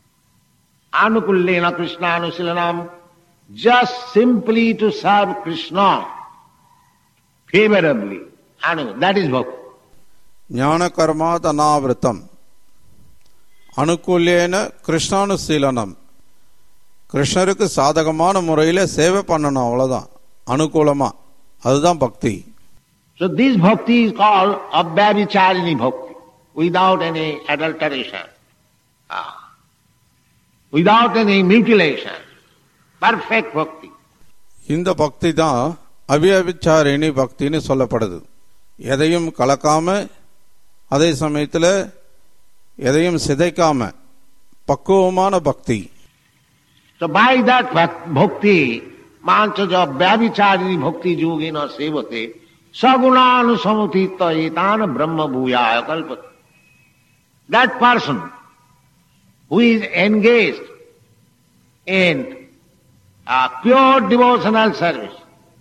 Anukullena Krishna anusilanam just simply to serve Krishna favorably. Anu, that is bhakti. ஞான கர்மா தனாவிரதம் அனுகூல்யேன கிருஷ்ணானுசீலனம் கிருஷ்ணருக்கு சாதகமான முறையில் சேவை பண்ணணும் அவ்வளவுதான் அனுகூலமா அதுதான் பக்தி So this bhakti is called abhyavicharini bhakti, without any adulteration, ah, without any mutilation, perfect bhakti. இந்த பக்தி தான் அவ்யபிச்சாரிணி பக்தின்னு சொல்லப்படுது எதையும் கலக்காம அதே சமயத்தில் எதையும் சிதைக்காம பக்குவமான பக்தி So by that bhak- bhakti, manchaja abhyavicharini bhakti yogena sevate, sagunanusamutita etana brahma bhuyaya kalpate. That person who is engaged in uh, pure devotional service,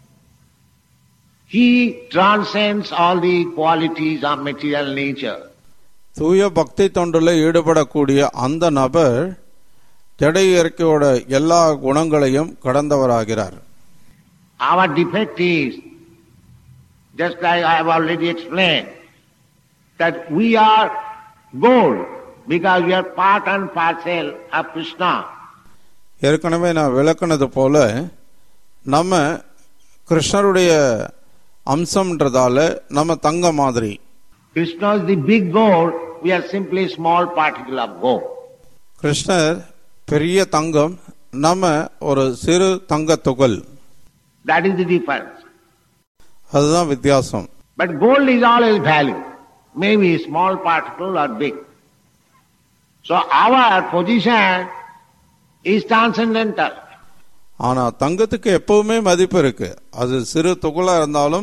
he transcends all the qualities of material nature. தூய பக்தி தொண்டுல ஈடுபடக்கூடிய அந்த நபர் ஜட இயற்கையோட எல்லா குணங்களையும் கடந்தவராகிறார் Our defect is, just like I have already explained, that we are gold because we are part and parcel of Krishna. ஏற்கனவே நான் விளக்குனது போல நம்ம கிருஷ்ணருடைய அம்சம்ன்றதால நம்ம தங்க மாதிரி Krishna is the big gold, we are simply a small particle of gold. கிருஷ்ணர் பெரிய தங்கம் நம்ம ஒரு சிறு தங்க துகள் That is the difference. அதுதான் வித்தியாசம் But gold is always value, maybe a small particle or big. So our position is transcendental. ஆனா தங்கத்துக்கு எப்பவுமே மதிப்பு இருக்கு அது சிறு துகளா இருந்தாலும்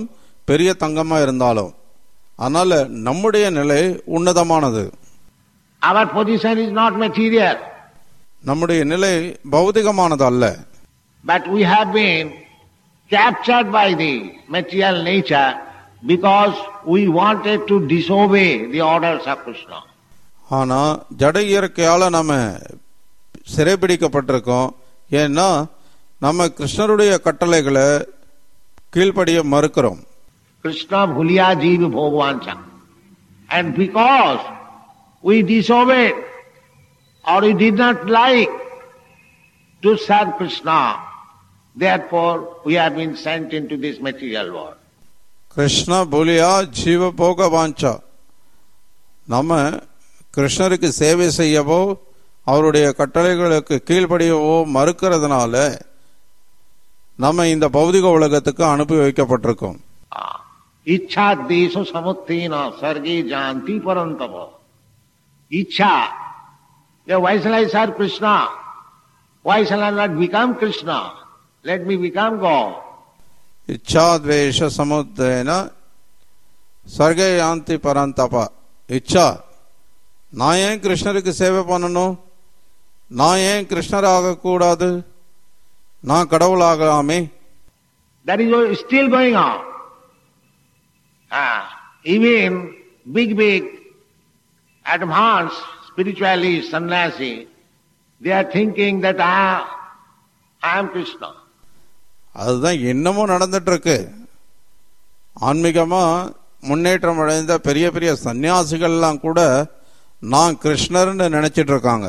பெரிய தங்கமா இருந்தாலும் அதனால நம்முடைய நிலை உன்னதமானது Our position is not material, நம்முடைய நிலை பௌதிகமானது அல்ல but we have been captured by the material nature because we wanted to disobey the orders of Krishna. ஆனா ஜட இயற்கையால நம்ம சிறைபிடிக்கப்பட்டிருக்கோம் ஏன்னா நம்ம கிருஷ்ணருடைய கட்டளைகளை கீழ்ப்படிய மறுக்கிறோம் Krishna bhuliya jeev bhogwancha. And because we disobeyed or we did not like to serve Krishna, therefore we have been sent into this material world. Krishna புலியா ஜீவ போக வாஞ்சா நம்ம கிருஷ்ணருக்கு சேவை செய்யவோ அவருடைய கட்டளைகளுக்கு கீழ்ப்படியவோ மறுக்கிறதுனால நம்ம இந்த பௌதிக உலகத்துக்கு அனுப்பி வைக்கப்பட்டிருக்கோம் Ah. इच्छा देश समुत्थीन सर्गे जानती परंतप इच्छा Yeah, why shall I serve Krishna? Why shall I not become Krishna? Let me become God. இச்சாத்வேஷ சமுத்தேன சர்கே யாந்தி பரந்தபா இச்சா நான் ஏன் கிருஷ்ணருக்கு சேவை பண்ணணும் நான் ஏன் கிருஷ்ணர் ஆகக்கூடாது நான் கடவுள் ஆகலாமே That is what is still going on. Ah, even big, big, advanced spiritualists, sannyasi, they are thinking that I, I am Krishna. அதுதான் இன்னமும் நடந்துட்டு இருக்கு ஆன்மீகமா முன்னேற்றம் அடைந்த பெரிய பெரிய சன்னியாசிகள்லாம் கூட நான் கிருஷ்ணர்னு நினைச்சிட்டு இருக்காங்க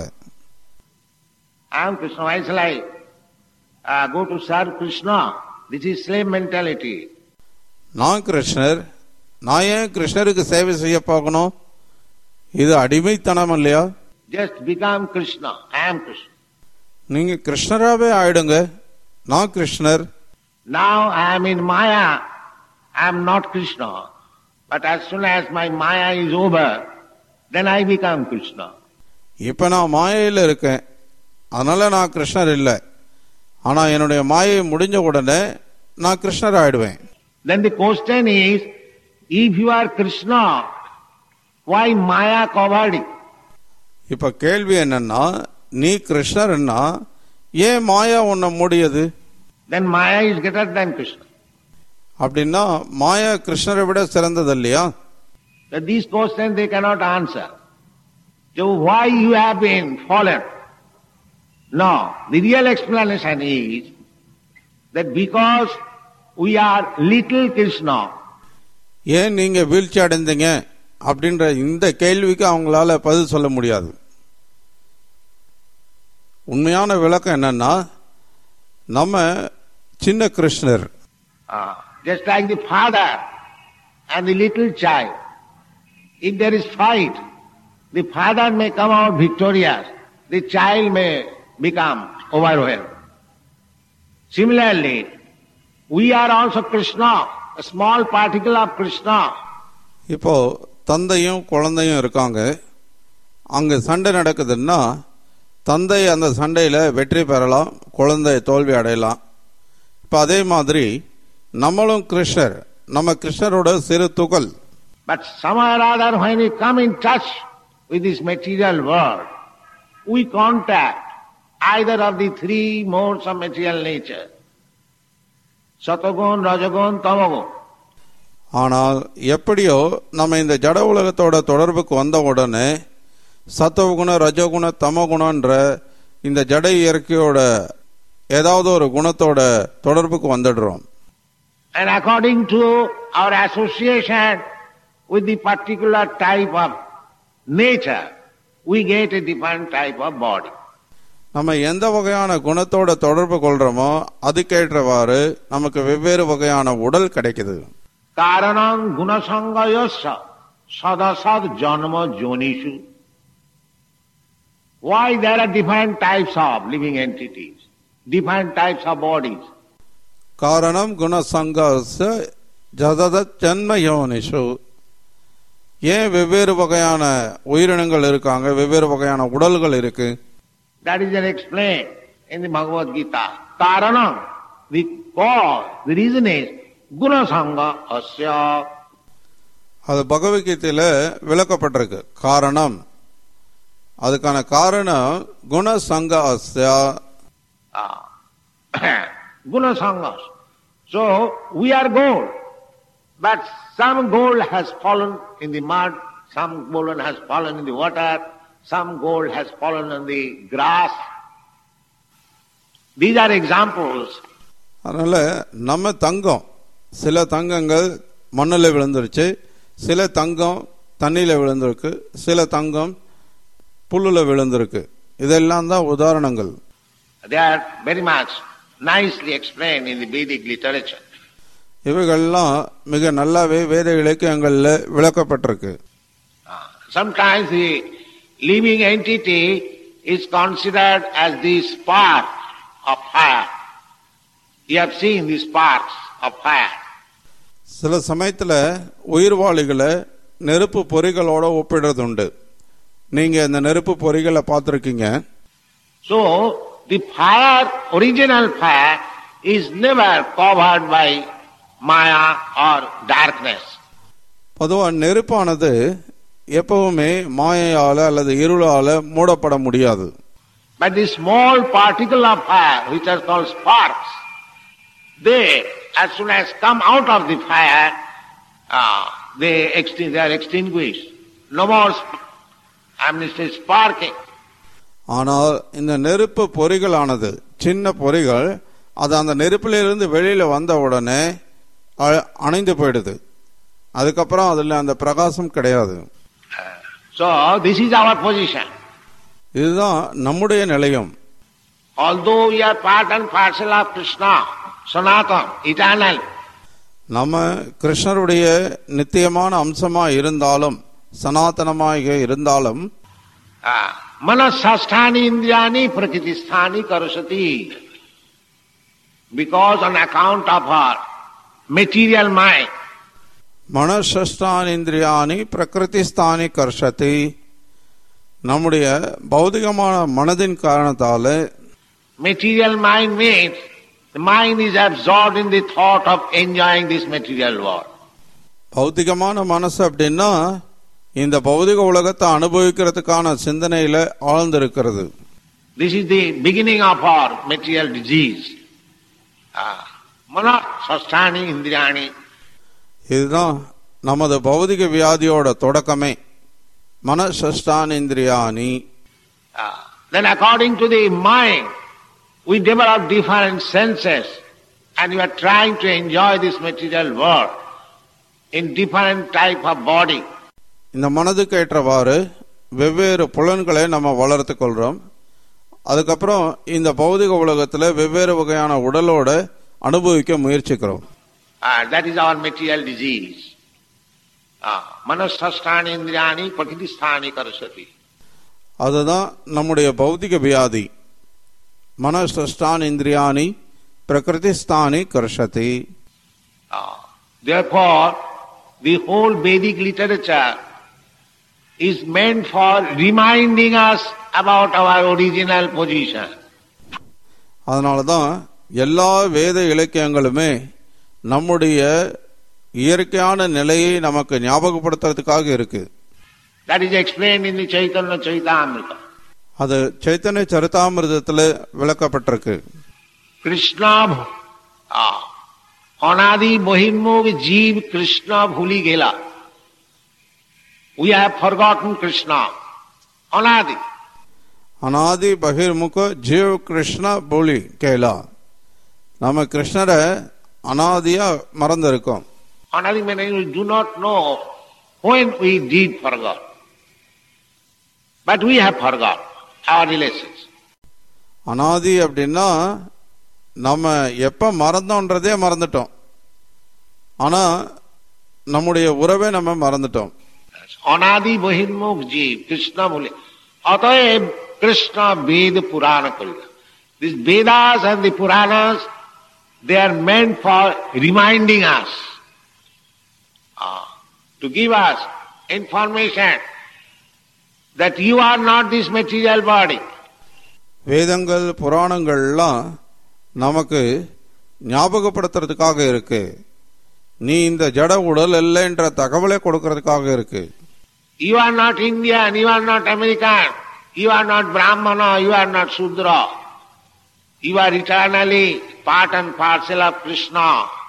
I am Krishna. Why shall I uh, go to serve Krishna? This is slave mentality. நான் கிருஷ்ணர் நான் ஏன் கிருஷ்ணருக்கு சேவை செய்ய பார்க்கணும் இது அடிமைத்தனம் இல்லையா Just become Krishna. I am Krishna. நீங்க கிருஷ்ணராவே ஆயிடுங்க நான் கிருஷ்ணர் Now I am in Maya. I am not Krishna. But as soon as my Maya is over, then I become Krishna. இப்ப நான் மாயையில் இருக்கேன் அதனால நான் கிருஷ்ணர் இல்லை ஆனா என்னுடைய மாயை முடிஞ்ச உடனே நான் கிருஷ்ணர் ஆயிடுவேன் Then the question is, if you are Krishna, why Maya covered it? இப்ப கேள்வி என்னன்னா நீ கிருஷ்ணர்னா ஏன் மாயா உன்னை மூடியது Then Maya is greater than Krishna. அப்படின்னா மாயா கிருஷ்ணரை விட சிறந்தது இல்லையா That these questions they cannot answer. So why you have been fallen? No, the real explanation is that because we are little Krishna, ஏன் நீங்க வீழ்ச்சி அடைந்தீங்க அப்படின்ற இந்த கேள்விக்கு அவங்களால பதில் சொல்ல முடியாது உண்மையான விளக்கம் என்னன்னா நம்ம சின்ன கிருஷ்ணர் uh, just like the father and the little child, if there is fight, the father may come out victorious, the child may become overwhelmed. Similarly, we are also Krishna, a small particle of Krishna. இப்போ தந்தையும் குழந்தையும் இருக்காங்க அங்க சண்டை நடக்குதுன்னா தந்தை அந்த சண்டையில வெற்றி பெறலாம் குழந்தை தோல்வி அடையலாம் இப்போ அதே மாதிரி நம்மளும் கிருஷ்ணர் நம்ம கிருஷ்ணரோட சிறு துகள் But somehow or other when we come in touch with this material world, we contact either of the three modes of material nature. Satagun, Rajagun, Tamagun. ஆனால் எப்படியோ நம்ம இந்த ஜட உலகத்தோட தொடர்புக்கு வந்த உடனே சத்தவகுண ரஜகுண தமகுணன்ற இந்த ஜட இயற்கையோட ஏதாவது ஒரு குணத்தோட தொடர்புக்கு வந்துடுறோம் And according to our association with the particular type of nature, we get a different type of body. நம்ம எந்த வகையான குணத்தோட தொடர்பு கொள்றோமோ அதுக்கேற்றவாறு நமக்கு வெவ்வேறு வகையான உடல் கிடைக்குது Karanam gunasangayasya sadasad janma jonishu. Why there are different types of living entities, different types of bodies? காரணம் குணசங்கச ஜதத ஜன்ம யோனிஷு ஏன் வெவ்வேறு வகையான உயிரினங்கள் இருக்காங்க வெவ்வேறு வகையான உடல்கள் இருக்கு That is explained in the Bhagavad Gita. Karanam, the cause, the reason is gunasanga asya. அது பகவத்கீதையில விளக்கப்பட்டிருக்கு காரணம் அதுக்கான காரணம் குணசங்க அஸ்யா Ah. gunasangas. So we are gold, but some gold has fallen in the mud, some gold has fallen in the water, some gold has fallen on the grass. These are examples அதனால நம்ம தங்கம் சில தங்கங்கள் மண்ணில் விழுந்துருச்சு சில தங்கம் தண்ணியில் விழுந்திருக்கு சில தங்கம் புல்லுல விழுந்திருக்கு இதெல்லாம் தான் உதாரணங்கள் They are very much nicely explained in the Vedic literature. இவைகள்லாம் மிக நல்லாவே வேத இலக்கியங்களில் விளக்கப்பட்டிருக்கு Ah, Sometimes the living entity is considered as the spark of fire. You have seen the sparks of fire. சில சமயத்தில் உயிர்வாளிகளை நெருப்பு பொறிகளோட ஒப்பிடுறது உண்டு நீங்க இந்த நெருப்பு பொறிகளை பார்த்துருக்கீங்க So, the fire, original fire, is never covered by Maya or darkness. பொதுவாக நெருப்பானது எப்பவுமே மாயையால அல்லது இருளால மூடப்பட முடியாது But the small particle of fire, which are called sparks, they, as soon as come out of the fire, uh, they, extin- they are extinguished. No more, sp- I mean, say sparking. ஆனால் இந்த நெருப்பு பொறிகளானது சின்ன பொறிகள் அது அந்த நெருப்பிலிருந்து வெளியில வந்த உடனே அ- அணைந்து போயிடுது அதுக்கப்புறம் அதுல அந்த பிரகாசம் கிடையாது So, this is our position. இதுதான் நம்முடைய நிலையம் Although we are part and parcel of Krishna, Sanatan, eternal, நம்ம கிருஷ்ணருடைய நித்தியமான அம்சமா இருந்தாலும் சனாதனமாக இருந்தாலும் uh, manasasthani indriyani prakitisthani karusati. Because on account of her material mind, மனசஷ்டானிந்திரியானி பிரகிருதிஸ்தானி கர்ஷதி நம்முடைய பௌதிகமான மனதின் காரணத்தால material mind means the mind is absorbed in the thought of enjoying this material world. பௌதிகமான மனசு அப்படின்னா இந்த பௌதிக உலகத்தை அனுபவிக்கிறதுக்கான சிந்தனையில ஆழ்ந்திருக்கிறது This is the beginning of our material disease. Uh, manasasthani indriyani. இதுதான் நமது பௌதிக வியாதியோட தொடக்கமே மனசஷ்டானிந்திரியானி Uh, then according to the mind, we develop different senses and we are trying to enjoy this material world in different type of body. இந்த மனதுக்கு ஏற்றவாறு வெவ்வேறு புலன்களை நம்ம வளர்த்து கொள்றோம் அதுக்கப்புறம் இந்த பௌதிக உலகத்துல வெவ்வேறு வகையான உடலோட அனுபவிக்க முயற்சிக்கிறோம் Uh, that is our material disease. Uh, manasasthani indriyani prakitisthani karasati. அதுதான் நம்முடைய பௌதிக வியாதி மனசஷ்டான் இந்திரியானி பிரகிருதிஸ்தானி கர்ஷதி Uh, therefore, the whole Vedic literature is meant for reminding us about our original position. அதனால தான் எல்லா வேத இலக்கியங்களுமே நம்முடைய இயற்கையான நிலையை நமக்கு ஞாபகப்படுத்துறதுக்காக இருக்கு That is explained in the Chaitanya Chaitamrita. அது Chaitanya சரிதாமிரதத்துல விளக்கப்பட்டிருக்கு Krishna, bh- ah, anadi bahirmog jeev Krishna bhuli gela. We have forgotten Krishna. Anadi. அனாதி பகிர்முக ஜீவ் கிருஷ்ண போலி கேலா நம்ம கிருஷ்ணரை அனாதியா மறந்திருக்கோம் Anadi meaning we do not know when we did forgot. But we have forgot our relations. அனாதி அப்படின்னா நம்ம எப்ப மறந்தோன்றதே மறந்துட்டோம் ஆனா நம்முடைய உறவை நம்ம மறந்துட்டோம் অনাদি বহির্মুখ জীব কৃষ্ণ বলে অতএব কৃষ্ণ বেদ পুরাণ করিল this Vedas and the puranas they are meant for reminding us uh, to give us information that you are not this material body வேதங்கள் புராணங்கள்லாம் நமக்கு ஞாபகப்படுத்துறதுக்காக இருக்கு நீ இந்த ஜட உடல் இல்லைன்ற தகவலை கொடுக்கறதுக்காக இருக்கு You are not Indian, you are not American, you are not Brahmana, you are not Sudra. You are eternally part and parcel of Krishna.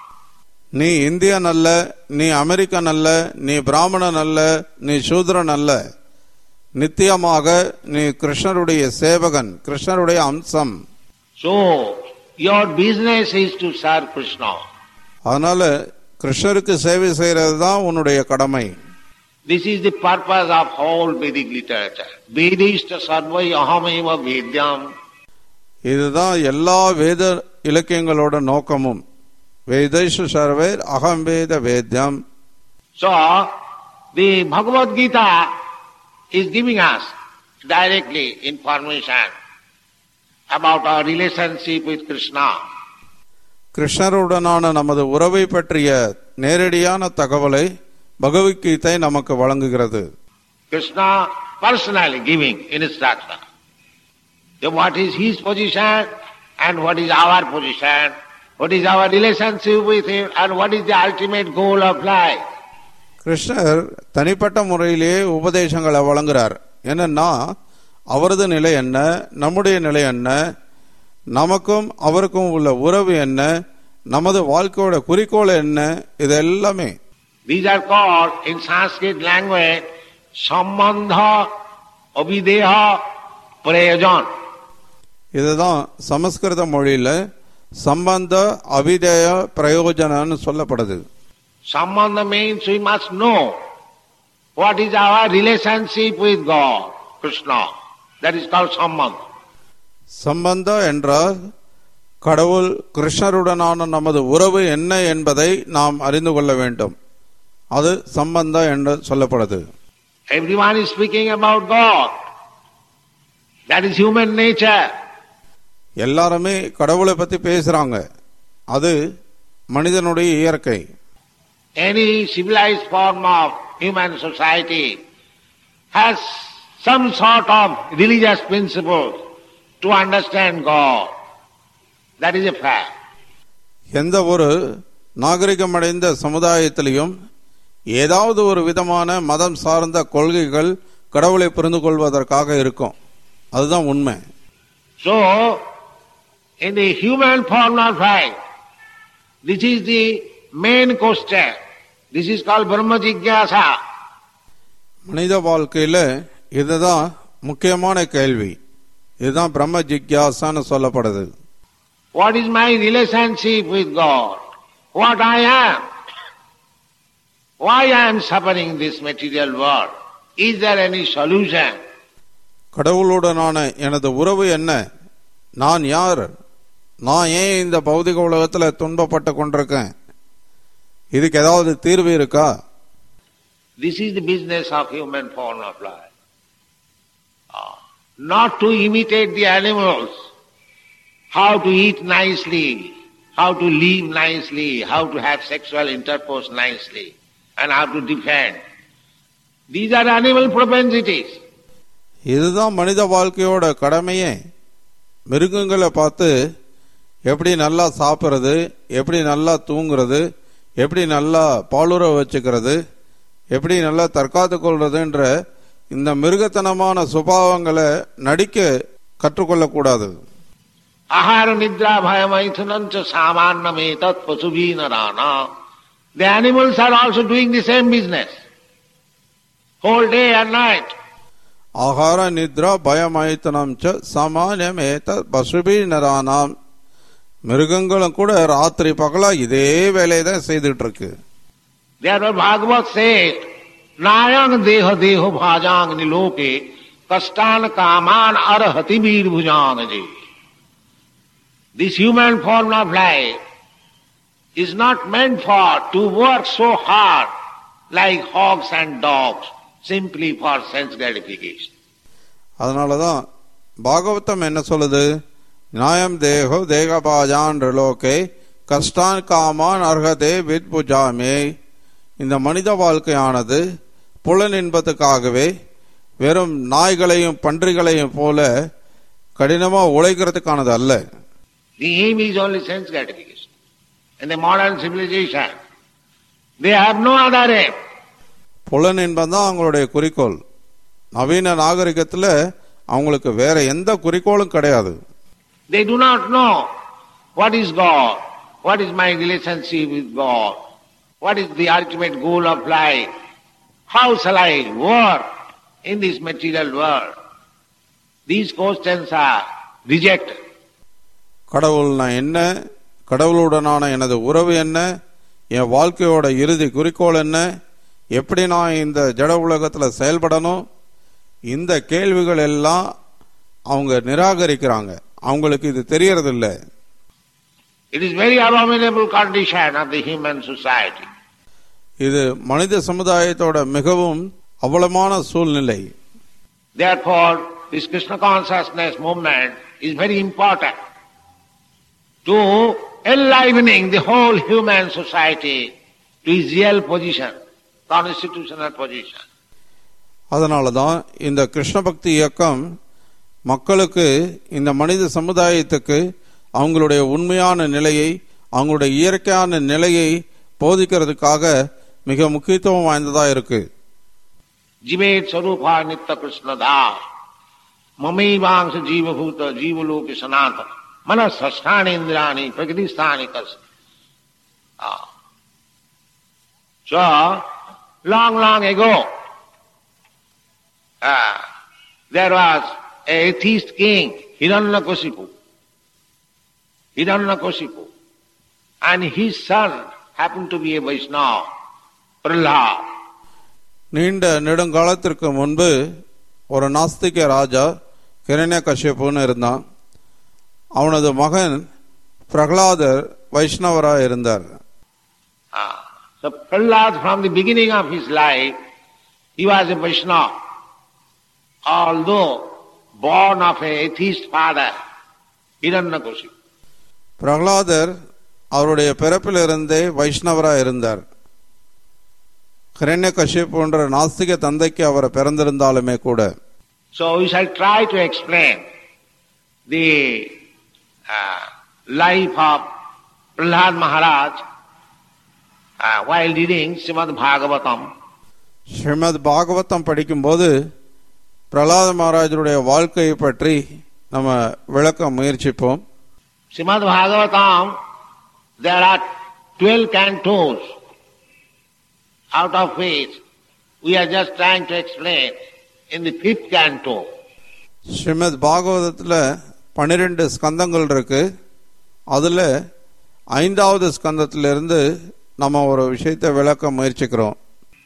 நீ இந்தியன் அல்ல நீ அமெரிக்கன் அல்ல நீ பிராமணன் அல்ல நீ சூத்ரன் அல்ல நித்தியமாக நீ கிருஷ்ணருடைய சேவகன் கிருஷ்ணருடைய அம்சம் So, your business is to serve Krishna. அதனால கிருஷ்ணருக்கு சேவை செய்யறது தான் உன்னுடைய கடமை This is the purpose of whole Vedic literature. Vedista sarvai ahameva vedyam. இதுதான் எல்லா வேத இலக்கியங்களோட நோக்கமும் வேதேஷு சர்வேர் அகம் வேத வேத்யம் So, the Bhagavad Gita is giving us directly information about our relationship with Krishna. கிருஷ்ணருடனான நமது உறவை பற்றிய நேரடியான தகவலை பகவத்கீதை நமக்கு வழங்குகிறது Krishna personally giving instruction. So what is his position and what is our position, what is our relationship with him and what is the ultimate goal of life. கிருஷ்ணர் தனிப்பட்ட முறையிலேயே உபதேசங்களை வழங்குறார் என்னன்னா அவரது நிலை என்ன நம்முடைய நிலை என்ன நமக்கும் அவருக்கும் உள்ள உறவு என்ன நமது வாழ்க்கையோட குறிக்கோள் என்ன இது எல்லாமே These are called in Sanskrit language sambandha, avideha, prayojan. இதுதான் சமஸ்கிருத மொழியில சம்பந்த அபிதேய பிரயோஜனம்னு சொல்லப்படுது Sambandha means we must know what is our relationship with God, Krishna. That is called sambandha. சம்பந்த என்றால் கடவுள் கிருஷ்ணருடனான நமது உறவு என்ன என்பதை நாம் அறிந்து கொள்ள வேண்டும் அது சம்பந்த என்று சொல்லப்படுது Everyone is speaking about God. That is human nature. எல்லாருமே கடவுளை பத்தி பேசுறாங்க அது மனிதனுடைய இயற்கை Any civilized form of human society has some sort of religious principles to understand God. That is a fact. எந்த ஒரு நாகரிகமடைந்த சமுதாயத்திலையும் ஏதாவது ஒரு விதமான மதம் சார்ந்த கொள்கைகள் கடவுளை புரிந்து கொள்வதற்காக இருக்கும் அதுதான் உண்மை So, in the human form of life, this is the main question. This is called Brahma Jigyasa. மனித வாழ்க்கையில இதுதான் முக்கியமான கேள்வி இதுதான் பிரம்ம ஜிக்யாசான்னு சொல்லப்படுது What is my relationship with God? What I am? Why I am suffering this material world? Is there any solution? கடவுளுடனான எனது உறவு என்ன நான் யார் நான் ஏன் இந்த பௌதிக உலகத்துல துன்பப்பட்டு கொண்டிருக்கேன் இதுக்கு ஏதாவது தீர்வு இருக்கா This is the business of human form of life. Ah, Not to imitate the animals, how to eat nicely, how to live nicely, how to have sexual intercourse nicely, and how to defend. These are animal propensities. இதுதான் மனித வாழ்க்கையோட கடமையே மிருகங்களை பார்த்து எப்படி நல்லா சாப்பிட்றது எப்படி நல்லா தூங்குறது எப்படி நல்லா பாலுறவு வச்சுக்கிறது எப்படி நல்லா தற்காத்து கொள்றதுன்ற இந்த மிருகத்தனமான சுபாவங்களை நடிக்க கற்றுக்கொள்ளக்கூடாது Ahara nidra bhayamaithanancha samannam pasubhinarana. The animals are also doing the same business. Whole day and night. ஆகார நித்ரா பயமயத்தனம் ச சமானியமேத பசுபி நரானாம் மிருகங்களும் கூட ராத்திரி பகலா இதே வேலையை தான் செய்துட்டு இருக்கு Therefore Bhagavat said, Nayang deha deho bhajang niloke kastan kaman arahati bir bhujanaji. This human form of life is not meant for to work so hard like hogs and dogs simply for sense gratification. அதனாலதான் பாகவதம் என்ன சொல்லுது நியாயம் தேகோ தேகபாஜான் லோகே கஷ்டான் come on அர்ஹதே வித்புஜாமே இந்த மனித வாழ்க்கையானது புலன் இன்பத்துக்காகவே வெறும் நாய்களையும் பன்றிகளையும் போல கடினமா உழைக்கிறதுக்கானது அல்ல The aim is only sense gratification. In the modern civilization, They have no other aim. புலன் என்பதுதான் அவங்களுடைய குறிக்கோள் நவீன நாகரிகத்தில் அவங்களுக்கு வேற எந்த குறிக்கோளும் கிடையாது They do not know what is God, what is my relationship with God, what is the ultimate goal of life, how shall I work in this material world. These questions are rejected. கடவுள்னா என்ன கடவுளுடனான எனது உறவு என்ன என் வாழ்க்கையோட இறுதி குறிக்கோள் என்ன எப்படி நான் இந்த ஜட உலகத்தில் செயல்படணும் இந்த கேள்விகள் எல்லாம் அவங்க நிராகரிக்கிறாங்க அவங்களுக்கு இது தெரியறதில்ல It is very abominable condition of the human society. இது மனித சமுதாயத்தோட மிகவும் அவலமான சூழ்நிலை Therefore, this Krishna consciousness movement is very important to enlivening the whole human society to its real position, constitutional position. அதனால தான் இந்த கிருஷ்ண பக்தி இயக்கம் மக்களுக்கு இந்த மனித சமுதாயத்துக்கு அவங்களுடைய உண்மையான நிலையை அவங்களுடைய இயற்கையான நிலையை போதிக்கிறதுக்காக மிக முக்கியத்துவம் வாய்ந்ததா இருக்கு Jivet Sarupa Nitya Krishna Das, Mamaivansh Jivabhuta Jivaloki Sanatana, Manasasthani Indrani, Prakritisthani Kas. Ah. So, long, long ago, ah, there was a atheist king, Hiranyakasipu. Hiranyakasipu. And his son happened to be a Vaishnava, Prahlad. நீண்ட நெடுங்காலத்திற்கு முன்பு ஒரு நாஸ்திக ராஜா கிரண்ய கஷ்யப்புன்னு இருந்தான் அவனது மகன் பிரகலாதர் வைஷ்ணவராக இருந்தார் Ah. So Prahlad from the beginning of his life, he was a Vaishnava. Although born of a atheist father, Hiranyakasipu. பிரகலாதர் அவருடைய பிறப்பிலிருந்தே வைஷ்ணவராக இருந்தார் கிரண்ய போன்ற நாஸ்திக தந்தைக்கு அவர் பிறந்திருந்தாலுமே கூட So we shall try to explain the uh, life of Prahlad Maharaj uh, while reading Srimad Bhagavatam. Srimad Bhagavatam படிக்கும்போது பிரகலாத மகாராஜருடைய வாழ்க்கையை பற்றி நம்ம விளக்க முயற்சிப்போம் Srimad Bhagavatam, there are 12 cantos, out of which we are just trying to explain in the fifth canto. Srimad பாகவதத்தில் பன்னிரெண்டு ஸ்கந்தங்கள் இருக்கு அதில் ஐந்தாவது ஸ்கந்தத்திலிருந்து நம்ம ஒரு விஷயத்தை விளக்க முயற்சிக்கிறோம்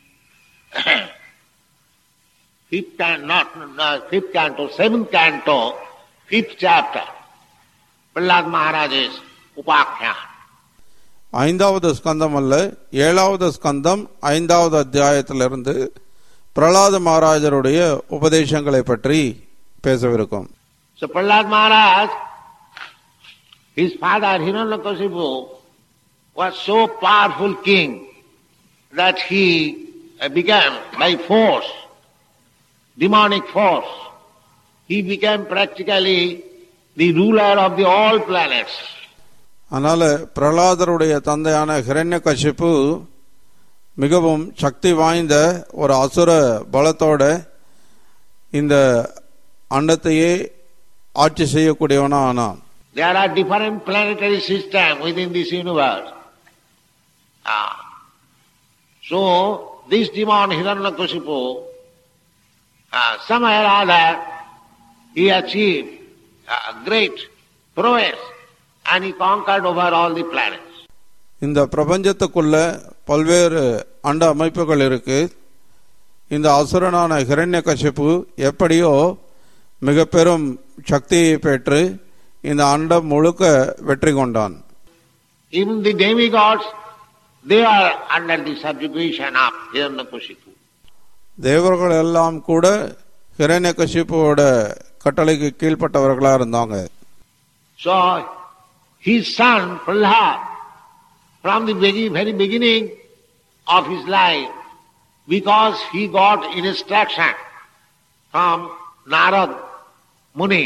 Fifth can not, no, fifth canto, seventh canto, fifth chapter, Prahlad Maharaj's Upakhyan. ஐந்தாவது ஸ்கந்தம் அல்ல ஏழாவது ஸ்கந்தம் ஐந்தாவது அத்தியாயத்திலிருந்து பிரகலாத மகாராஜருடைய உபதேசங்களை பற்றி பேசவிருக்கும் So Prahlad Maharaj, his father Hiranyakasipu was so powerful king that he uh, became by force, demonic force, he became practically the ruler of the all planets. அதனால பிரகலாதருடைய தந்தையான ஹிரண்ய மிகவும் சக்தி வாய்ந்த ஒரு அசுர பலத்தோட இந்த அண்டத்தையே ஆட்சி செய்யக்கூடியவனா ஆனான் There are different planetary systems within this universe. Ah. So, this demon Hiranyakasipu, uh, somehow or other, he achieved uh, great prowess and he conquered over all the planets. இந்த பிரபஞ்சத்துக்குள்ள பல்வேறு அண்ட அமைப்புகள் இருக்கு இந்த அசுரனான ஹிரண்ய எப்படியோ மிக பெரும் சக்தியை பெற்று இந்த அண்டம் முழுக்க வெற்றி கொண்டான் Even the demigods, they are under the subjugation of Hiranyakasipu. தேவர்கள் எல்லாம் கூட ஹிரண்ய கட்டளைக்கு கீழ்ப்பட்டவர்களா இருந்தாங்க So, his son Prahlad, from the very, very beginning of his life, because he got instruction from Narad Muni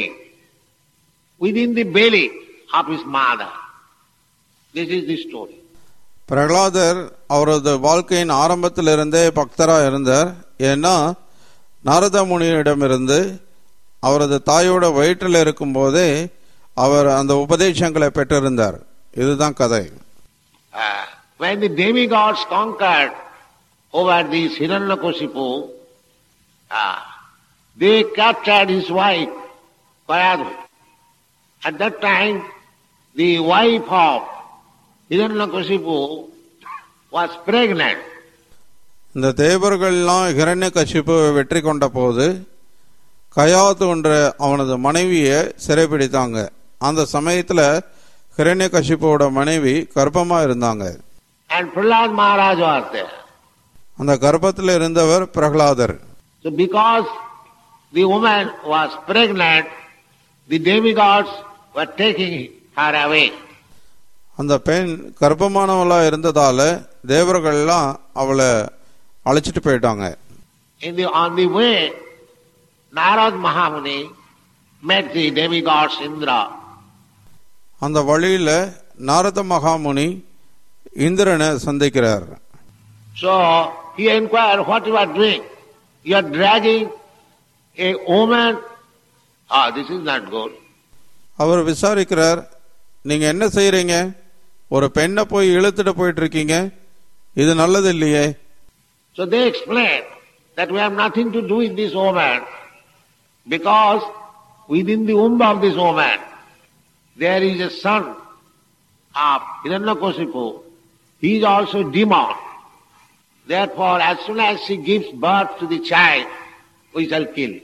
within the belly of his mother. This is the story. பிரகலாதர் அவரது வாழ்க்கையின் ஆரம்பத்திலிருந்தே பக்தரா இருந்தார் ஏன்னா நாரத முனியிடமிருந்து அவரது தாயோட வயிற்றில் இருக்கும்போதே அவர் அந்த உபதேசங்களை பெற்றிருந்தார் இதுதான் கதை Uh, when the demigods conquered over this Hiranyakasipu, uh, they captured his wife, Kayadu. At that time, the wife of Hiranyakasipu was pregnant. இந்த தேவர்கள்லாம் ஹிரண்ய கசிப்புவை வெற்றி கொண்ட போது கயாத்து என்ற அவனது மனைவியை சிறைப்பிடித்தாங்க அந்த சமயத்துல ஹிரண்ய கசிப்புவோட மனைவி கர்ப்பமா இருந்தாங்க And Prahlad Maharaj was there. அந்த கர்ப்பத்தில் இருந்தவர் பிரகலாதர் So because the woman was pregnant, the demigods were taking her away. அந்த பெண் கர்ப்பமானவளா இருந்ததால தேவர்கள்லாம் அவளை அழைச்சிட்டு போயிட்டாங்க In the, on the way, Narad Mahamuni met the demigods Indra. அந்த வழியில நாரத மகாமுனி இந்திரனை சந்திக்கிறார் So he inquired what you are doing. You are dragging a woman. Ah, this is not good. அவர் விசாரிக்கிறார் நீங்க என்ன செய்யறீங்க ஒரு பெண்ணை போய் இழுத்துட்டு போயிட்டு இருக்கீங்க இது நல்லது இல்லையே So they explained that we have nothing to do with this woman because within the womb of this woman there is a son of Hiranyakasipu. He is also demon. Therefore, as soon as she gives birth to the child, we shall kill.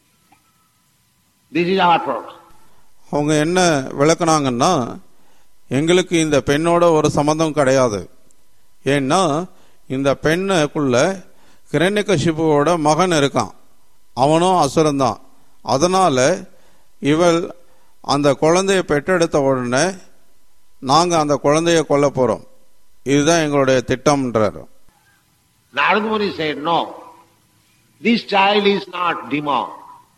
This is our problem. அவங்க என்ன விளக்குனாங்கன்னா எங்களுக்கு இந்த பெண்ணோட ஒரு சம்மந்தம் கிடையாது ஏன்னா இந்த பெண்ணுக்குள்ள கிரண்யகசிபுவோட மகன் இருக்கான் அவனும் அசுரன்தான் அதனால இவள் அந்த குழந்தைய பெற்றெடுத்த உடனே நாங்க அந்த குழந்தைய கொல்ல போறோம் இதுதான் எங்களுடைய திட்டம்ன்றார் Narada Muni said, no, this child is not demon.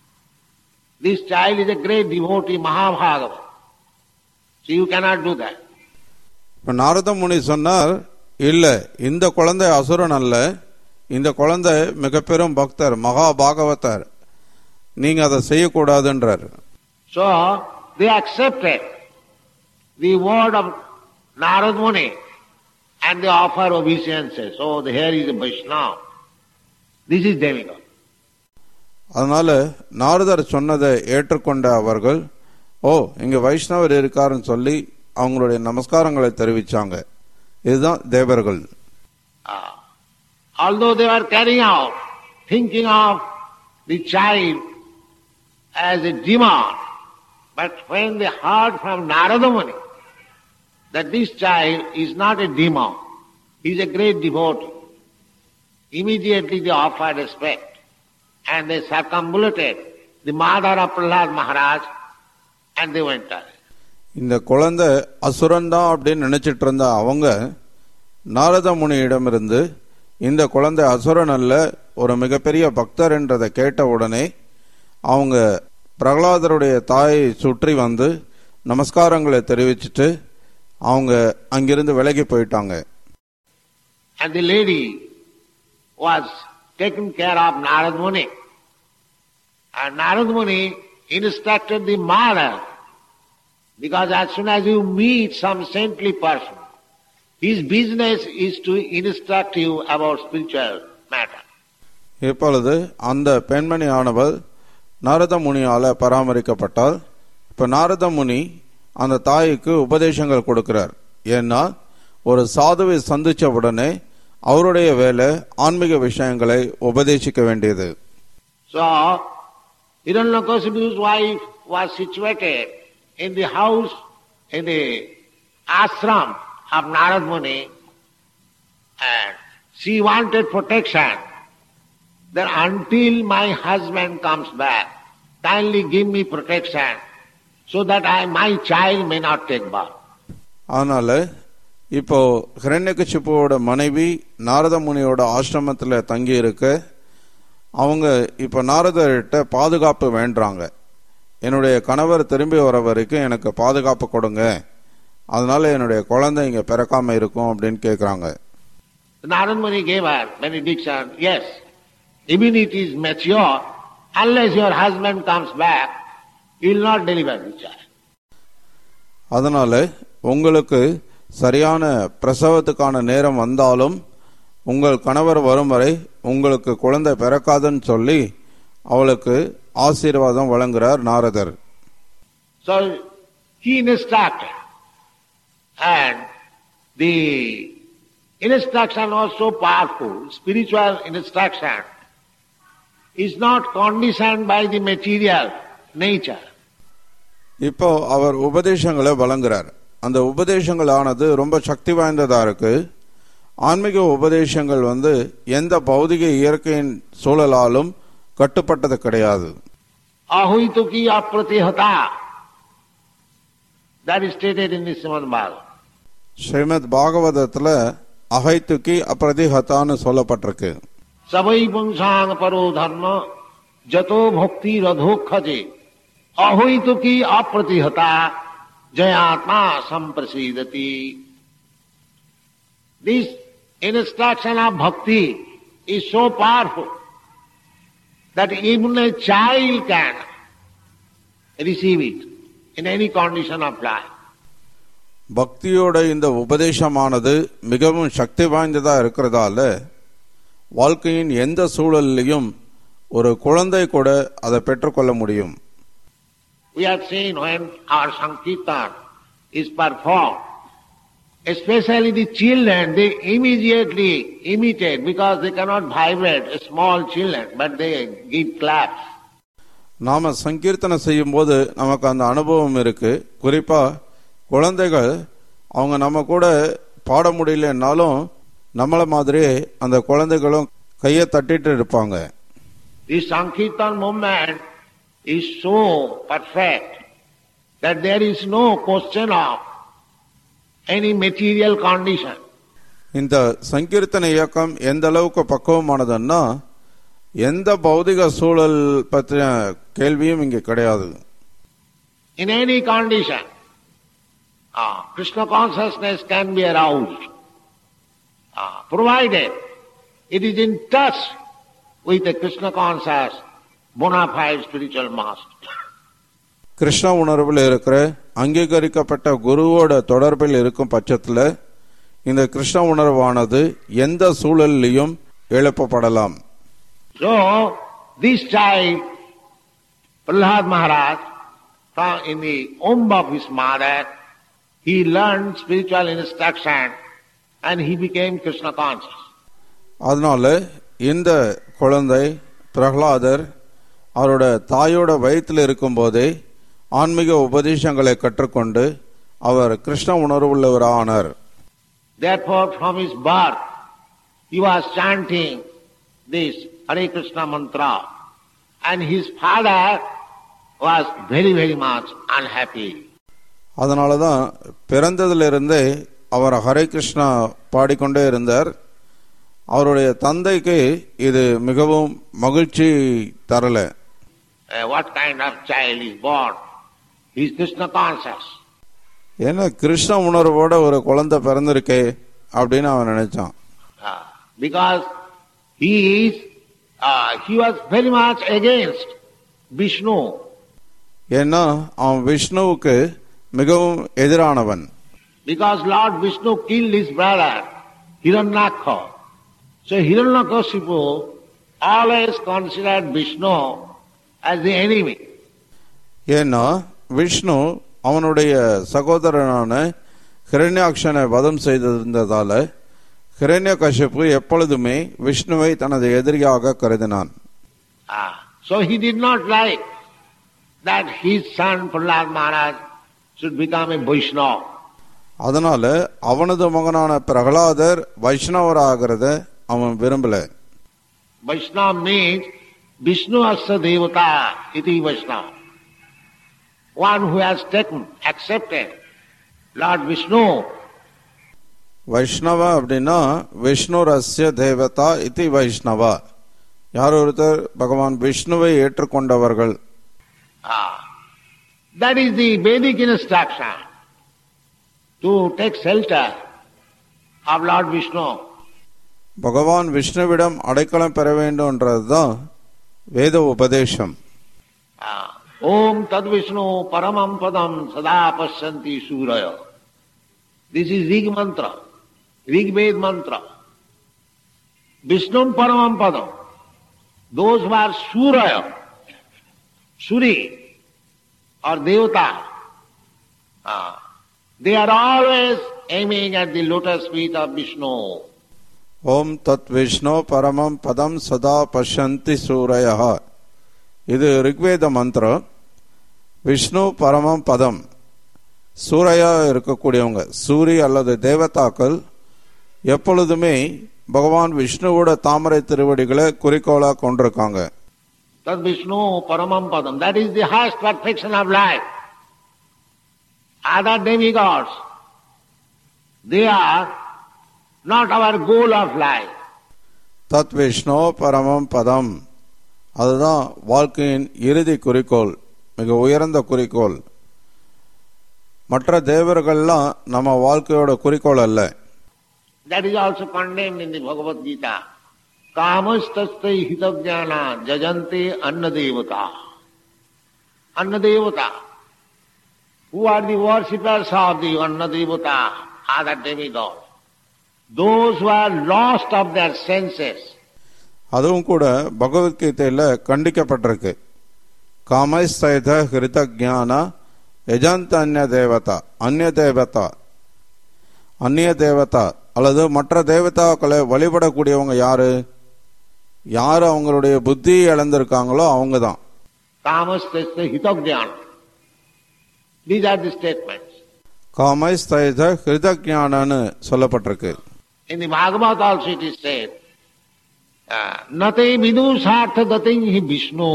This child is a great devotee, Mahabhagava. So you cannot do that. இப்ப நாரத முனி சொன்னார் இல்ல இந்த குழந்தை அசுரன் அல்ல இந்த குழந்தை மிக பெரும் பக்தர் மகா பாகவதர் நீங்க அதை செய்யக்கூடாதுன்றார் So they accepted the word of Narad Muni and they offer obeisances. So here is a Vaishnava. This is demigod. அதனால நாரதர் சொன்னதை ஏற்றுக்கொண்ட அவர்கள் ஓ இங்க வைஷ்ணவர் இருக்காருன்னு சொல்லி அவங்களுடைய நமஸ்காரங்களை தெரிவிச்சாங்க இதுதான் தேவர்கள் Ah. although they were carrying out, thinking of the child as a demon, but when they heard from Narada Muni that this child is not a demon, he is a great devotee, immediately they offered respect and they circumambulated the mother of Prahlad Maharaj and they went away. இந்த குழந்தை அசுரன் தான் அப்படின்னு நினைச்சிட்டு இருந்த அவங்க நாரத முனியிடமிருந்து இந்த குழந்தை அசுரன் அல்ல ஒரு மிகப்பெரிய பக்தர் என்றதை கேட்ட உடனே அவங்க பிரகலாதருடைய தாயை சுற்றி வந்து நமஸ்காரங்களை தெரிவிச்சிட்டு அவங்க அங்கிருந்து விலகி போயிட்டாங்க And the lady was taking care of Narad Muni. And Narad Muni instructed the mother, because as soon as you meet some saintly person, his business is to instruct you about spiritual matter. இப்பொழுது அந்த பெண்மணி ஆனவள் நாரத முனியால பராமரிக்கப்பட்டால் இப்ப நாரத முனி அந்த தாய்க்கு உபதேசங்கள் கொடுக்கிறார் ஏன்னா ஒரு சாதுவை சந்திச்ச உடனே அவருடைய வேலை ஆன்மீக விஷயங்களை உபதேசிக்க வேண்டியது So, Hiranyakasipu's wife was situated in the house, in the ashram of Narad Muni, and she wanted protection. That until my husband comes back, kindly give me protection so that I, my child may not take birth. அதனால இப்போ ஹிரண்யகசிப்புவோட மனைவி நாரத முனியோட ஆசிரமத்துல தங்கி இருக்க அவங்க இப்ப நாரதர்கிட்ட பாதுகாப்பு வேண்டுறாங்க என்னுடைய கணவர் திரும்பி வர வரைக்கும் எனக்கு பாதுகாப்பு கொடுங்க அதனால என்னுடைய குழந்தை இங்க பிறக்காம இருக்கும் அப்படின்னு கேக்குறாங்க Narad Muni gave her benediction, yes, even it is mature, unless your husband comes back, he will not deliver the child. அதனால உங்களுக்கு சரியான பிரசவத்துக்கான நேரம் வந்தாலும் உங்கள் கணவர் வரும் வரை உங்களுக்கு குழந்தை பிறக்காதுன்னு சொல்லி அவளுக்கு ஆசீர்வாதம் வழங்குறார் நாரதர் So he instructed. And the instruction was so powerful, spiritual instruction is not conditioned by the material nature. இப்போ அவர் உபதேசங்களை வழங்குறார் அந்த உபதேசங்களானது ரொம்ப சக்தி வாய்ந்ததா இருக்கு ஆன்மீக உபதேசங்கள் வந்து எந்த பௌதிக இயற்கையின் சூழலாலும் கட்டுப்பட்டது கிடையாது Ahuituki apratihata. That is stated in the Srimad Bhagavatam. Srimad பாகவதத்துல அகைத்துக்கி அப்பிரதிஹத்தான்னு சொல்லப்பட்டிருக்கு सबई पुंसांग परो धर्म जतो भक्ति रधोखजे अहुत की अप्रतिहता जयात्मा संप्रसीदति this instruction of bhakti is so powerful that even a child can receive it in any condition of life. பக்தியோட இந்த உபதேசமானது மிகவும் சக்தி வாய்ந்ததா இருக்கிறதால வாழ்க்கையின் எந்த சூழலிலையும் ஒரு குழந்தை கூட அதை பெற்றுக்கொள்ள முடியும் We have seen when our Sankirtan is performed, especially the children, they immediately imitate because they cannot vibrate, small children, but they give claps. நாம சங்கீர்த்தனை செய்யும் போது நமக்கு அந்த அனுபவம் இருக்கு குறிப்பா குழந்தைகள் அவங்க நம்ம கூட பாட முடியலன்னாலும் நம்மள மாதிரியே அந்த குழந்தைகளும் கையை தட்டிட்டு இருப்பாங்க This Sankirtan movement is so perfect that there is no question of any material condition. இந்த சங்கீர்த்தன இயக்கம் எந்த அளவுக்கு பக்குவமானதுன்னா எந்த பௌதிக சூழல் பற்றிய கேள்வியும் இங்க கிடையாது In any condition, ah, Krishna consciousness can be aroused, ah, provided it is in touch with a Krishna conscious, bona fide spiritual master. Krishna உணர்வில் இருக்கிற அங்கீகரிக்கப்பட்ட குருவோட தொடர்பில் இருக்கும் பட்சத்துல இந்த கிருஷ்ண உணர்வானது எந்த சூழலிலும் எழுப்பப்படலாம் So, this child, Prahlad Maharaj, from in the womb of his mother, he learned spiritual instruction and he became Krishna conscious. அதனால இந்த குழந்தை பிரகலாதர் அவரோட தாயோட வயிற்றில் இருக்கும்போதே ஆன்மீக உபதேசங்களை கற்றுக்கொண்டு அவர் Krishna உணர்வுள்ளவரானார் Therefore, from his birth, he was chanting this Hare Krishna mantra, and his father was very, very much unhappy. அதனால தான் பிறந்ததிலிருந்தே அவர் ஹரே கிருஷ்ணா பாடிக்கொண்டே இருந்தார் அவருடைய தந்தைக்கு இது மிகவும் மகிழ்ச்சி தரல Uh, what kind of child is born? He is Krishna conscious. ஏன்னா கிருஷ்ண உணர்வோட ஒரு குழந்தை பிறந்திருக்கே அப்படின்னு அவன் நினைச்சான் Uh, because he is, uh, he was very much against Vishnu. ஏன்னா அவன் விஷ்ணுவுக்கு மிகவும் எதிரானவன் Because Lord Vishnu killed his brother, Hiranyakha. So Hiranyakashipu always considered Vishnu as the enemy. ஏன்னா விஷ்ணு அவனுடைய சகோதரனான ஹிரண்யாக்ஷனை வதம் செய்திருந்ததால ஹிரண்யகசிப்பு எப்பொழுதுமே விஷ்ணுவை தனது எதிரியாக கருதினான் Ah, so he did not like that his son Prahlad Maharaj should become a Vaishnava. அதனால அவனது மகனான பிரகலாதர் வைஷ்ணவராகிறத அவன் விரும்பல Vaishnava means Vishnu Asya Devata iti Vaishnava. One who has taken, accepted Lord Vishnu வைஷ்ணவ அப்படின்னா விஷ்ணு ரஸ்ய தேவதா இதி வைஷ்ணவா யார் ஒருத்தர் பகவான் விஷ்ணுவை ஏற்றுக்கொண்டவர்கள் Ah, that is the Vedic instruction. to take shelter of Lord Vishnu. பகவான் விஷ்ணுவிடம் அடைக்கலம் பெற வேண்டும்ன்றதுதான் வேத உபதேசம் Ah, Om Tad Vishnu Paramam Padam Sada Pasyanti Suraya. This is Rig mantra, Rig Ved mantra. Vishnu Paramam Padam. Those who are Suraya, Suri or Devata, ah, they are always aiming at the lotus feet of Vishnu. ஓம் தத் விஷ்ணு பரமம் பதம் சதா பஷ்யந்தி சூரய இது ரிக்வேத மந்திரம் விஷ்ணு பரமம் பதம் சூரையா இருக்கக்கூடியவங்க சூரிய அல்லது தேவதாக்கள் எப்பொழுதுமே பகவான் விஷ்ணுவோட தாமரை திருவடிகளை குறிக்கோளா கொண்டிருக்காங்க Tad Vishnu Paramam Padam. That is the highest perfection of life. Other demigods, they are not our goal of life. தத் விஷ்ணு பரமம் பதம் அதுதான் வாழ்க்கையின் இறுதி குறிக்கோள் மிக உயர்ந்த குறிக்கோள் மற்ற தேவர்கள்லாம் நம்ம வாழ்க்கையோட குறிக்கோள் அல்ல That is also condemned in the Bhagavad Gita. Kamastastai hitavjnana jajante annadevata. Annadevata. Who are the worshippers of the annadevata? Other demigods. Those who are lost of their senses. அதுவும் கூட பகவத்கீதையில கண்டிக்கப்பட்டிருக்கு காமைஸ்தைத ஹிருத ஜான எஜந்த அந்நிய தேவதா அந்நிய தேவதா அந்நிய தேவதா அல்லது மற்ற தேவதாக்களை வழிபடக்கூடியவங்க யாரு யாரு அவங்களுடைய புத்தி இழந்திருக்காங்களோ அவங்க தான் Kamastastai hitavjnana. These are the statements. காமைஸ்தைத ஹிருத ஜானன்னு சொல்லப்பட்டிருக்கு In the Bhagavad also it is said, uh, Nate vidusartha dating hi Vishnu.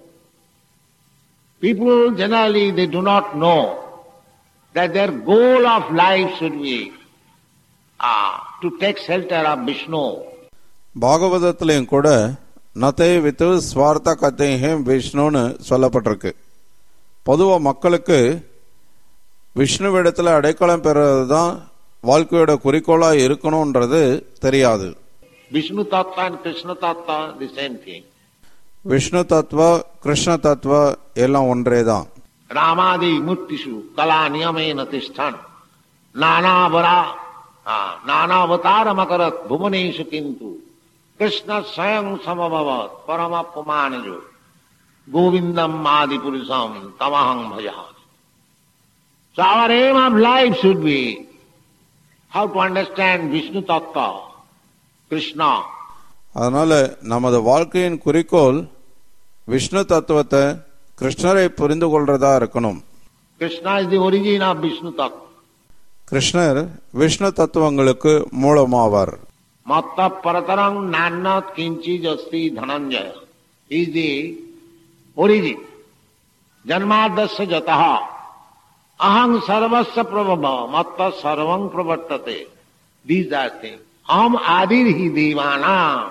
People generally they do not know that their goal of life should be uh, to take shelter of Vishnu. பாகவதத்திலையும் கூட நத்தை with ஸ்வார்த்த கத்தைஹேம் விஷ்ணுன்னு சொல்லப்பட்டிருக்கு பொதுவாக மக்களுக்கு விஷ்ணுவிடத்தில் அடைக்கலம் பெறுறது தான் வாழ்க்கையோட குறிக்கோளாக இருக்கணுன்றது தெரியாது Vishnu Tattva and Krishna Tattva, the same thing. Vishnu தத்துவ கிருஷ்ண தத்துவ எல்லாம் ஒன்றே தான் Ramadi murtishu kala niyamena tishtan nanavara ah, nanavataram akarat bhuvaneshu kintu Krishna swayam samabhavat paramapamanajo govindam adi purusam tamaham bhajahat. So our aim of life should be how to understand Vishnu Tattva, Krishna, அதனால நமது வாழ்க்கையின் குறிக்கோள் விஷ்ணு தத்துவத்தை கிருஷ்ணரை புரிந்து கொள்றதா இருக்கணும் Krishna is the origin of Vishnu Tattva. கிருஷ்ணர் Vishnu தத்துவங்களுக்கு மூலமாவார் Matta paratarang nannat kinchi jasti dhananjaya is the origin. Janmadasya jataha aham sarvasya prabhava matta sarvam pravartate. These are things. Aham adirhi devana.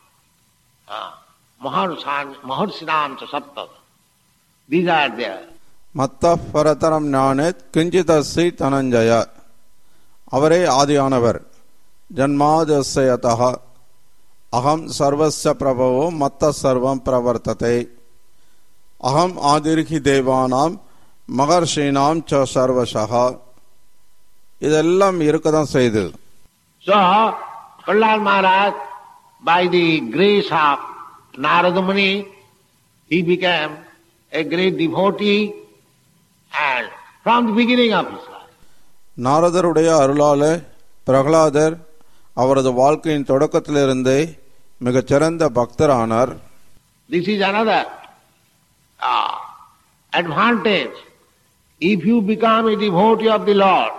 Maharsinam cha saptat. These are there. மத்த பரதரம் ஞானேத் கிஞ்சிதஸ்ஸி தனஞ்சய அவரே ஆதியானவர் ஜன்மாதஸ்யதः அகம் சர்வஸ்ய பிரபவோ மத்த சர்வம் பிரவர்த்ததே அகம் ஆதிர்ஹி தேவானாம் மகர்ஷீனாம் ச சர்வசகா இதெல்லாம் இருக்க தான் செய்யுது So, Prahlad Maharaj, by the grace of Narada Muni, he became a great devotee and from the beginning of his life. நாரதருடைய அருளால பிரகலாதர் அவரது வாழ்க்கையின் தொடக்கத்திலிருந்தே மிகச்சிறந்த பக்தரானார் This is another uh, advantage. If you become a devotee of the Lord,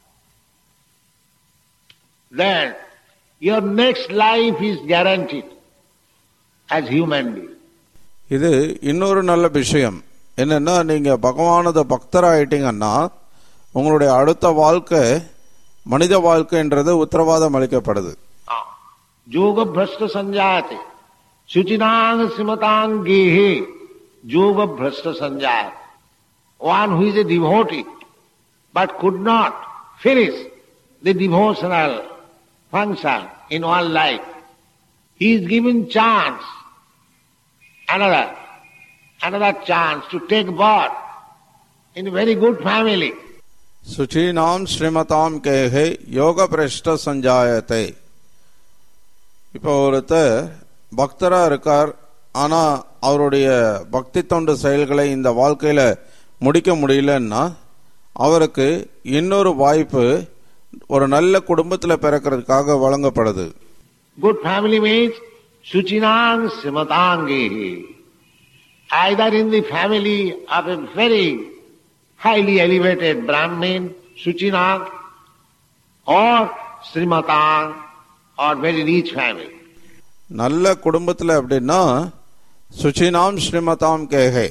then your next life is guaranteed as human being. இது இன்னொரு நல்ல விஷயம் என்னன்னா நீங்க பகவானது பக்தராயிட்டீங்கன்னா உங்களுடைய அடுத்த வாழ்க்கை மனித வாழ்க்கைன்றது உத்தரவாதம் அளிக்கப்படுது योग भ्रष्ट संजाते शुचिनांग श्रीमतांग गेहे योग भ्रष्ट संजात one who is a devotee but could not finish the devotional function in one life, he is given chance, another, another chance to take birth in a very good family. சுச்சீனாம் ஸ்ரீமதாம் கேகே யோக பிரஷ்ட சஞ்சாயத்தை இப்போ ஒருத்தர் பக்தரா இருக்கார் ஆனா அவருடைய பக்தி தொண்டு செயல்களை இந்த வாழ்க்கையில முடிக்க முடியலன்னா அவருக்கு இன்னொரு வாய்ப்பு ஒரு நல்ல குடும்பத்துல பிறக்கிறதுக்காக வழங்கப்படுது Good family means Suchinang Simatangehi. Either in the family of a very highly elevated Brahmin, Suchinang, or Srimatang, or very rich family. நல்ல குடும்பத்துல அப்படின்னா சுச்சினாம் ஸ்ரீமதாம் கேகே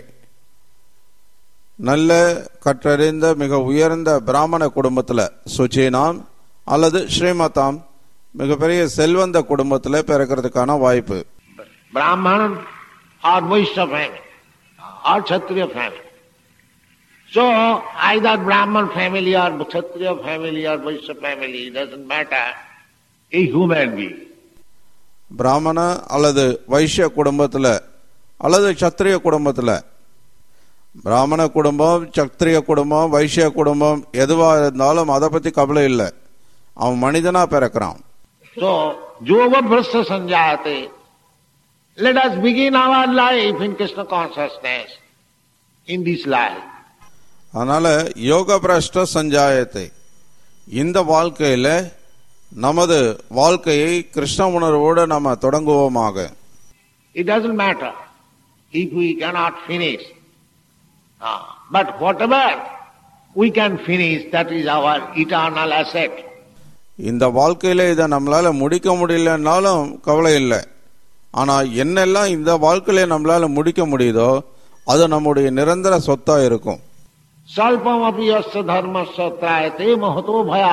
நல்ல கற்றறிந்த மிக உயர்ந்த பிராமண குடும்பத்துல சுச்சினாம் அல்லது ஸ்ரீமதாம் மிகப்பெரிய செல்வந்த குடும்பத்துல பிறக்கிறதுக்கான வாய்ப்பு Brahman or Vaishya family, or Kshatriya family. So, either Brahman family or Kshatriya family or Vaishya family, doesn't matter, a human being. பிராமண அல்லது வைஷ்ய குடும்பத்துல அல்லது சத்திரிய குடும்பத்துல பிராமண குடும்பம் சத்திரிய குடும்பம் வைஷ்ய குடும்பம் எதுவா இருந்தாலும் அதை பத்தி கவலை இல்லை அவன் மனிதனா பிறக்கிறான் So, Yoga Brahma Sanjayate, let us begin our life in Krishna consciousness, in this life. அதனால யோக பிரஷ்ட சஞ்சாயத்தை இந்த வாழ்க்கையில நமது வாழ்க்கையை கிருஷ்ண உணர்வோடு நம்ம தொடங்குவோமாக It doesn't matter if we cannot finish. Ah, but whatever we can finish, that is our eternal asset. இந்த வாழ்க்கையில இதை நம்மளால முடிக்க முடியலன்னாலும் கவலை இல்லை ஆனா என்னெல்லாம் இந்த வாழ்க்கையில நம்மளால முடிக்க முடியுதோ அது நம்முடைய நிரந்தர சொத்தா இருக்கும் Salpam api yasya dharmasya trayate mahato bhaya.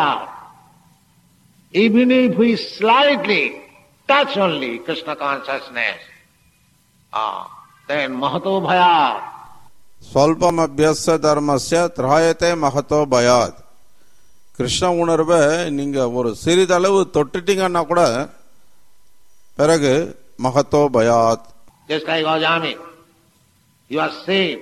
Even if we slightly touch only Krishna consciousness, ah, then mahato bhaya. சொல்பம் அபியச தர்மஸ்ய திராயத்தை மகத்தோ பயாத் Krishna உணர்வை நீங்க ஒரு சிறிதளவு தொட்டுட்டீங்கன்னா கூட பிறகு மகத்தோ பயாத் Just like Ajami, you are saved.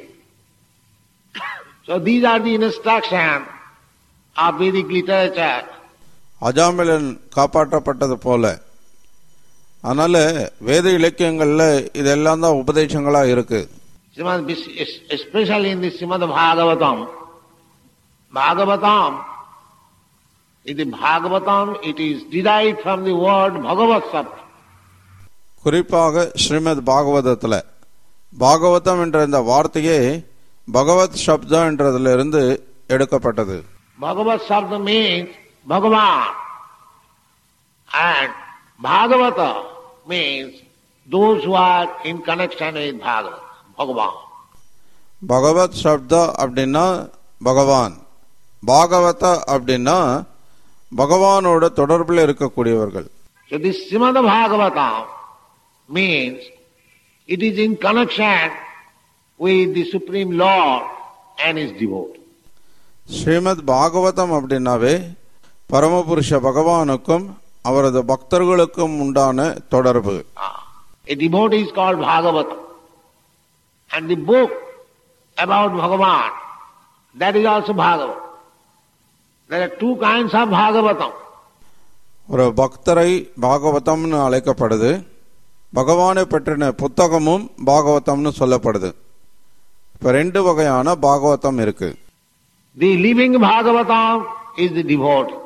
So these are the instructions of Vedic literature. அஜாமிலன் காப்பாற்றப்பட்டது போல அதனால வேத இலக்கியங்கள்ல இதெல்லாம் தான் உபதேசங்களா இருக்கு Srimad, especially in the Srimad Bhagavatam. Bhagavatam, in the Bhagavatam, it is derived from the word Bhagavat Sabd. குறிப்பாக ஸ்ரீமத் பாகவதத்துல பாகவதம் என்ற இந்த வார்த்தையே பகவத் சப்தா என்றதுல இருந்து எடுக்கப்பட்டது Bhagavat Sabda means Bhagavan. And Bhagavata means those who are in connection with Bhagavat, Bhagavan. பகவத் சப்தா அப்படின்னா பகவான் பாகவத அப்படின்னா பகவானோட தொடர்பில் இருக்கக்கூடியவர்கள் So this Srimad Bhagavatam means it is in connection with the Supreme Lord and his devotee. Srimad Bhagavatam அப்படின்னாவே பரமபுருஷ பகவானுக்கும் அவரது பக்தர்களுக்கும் உண்டான தொடர்பு Ah. A devotee is called Bhagavatam. And the book about Bhagavan, that is also Bhagavatam. There are two kinds of Bhagavatam. ஒரு பக்தரை பாகவதம்னு அழைக்கப்படுது பகவானை பற்றின புத்தகமும் பாகவதம்னு சொல்லப்படுது இப்ப ரெண்டு வகையான பாகவதம் இருக்கு The living Bhagavatam is the devotee.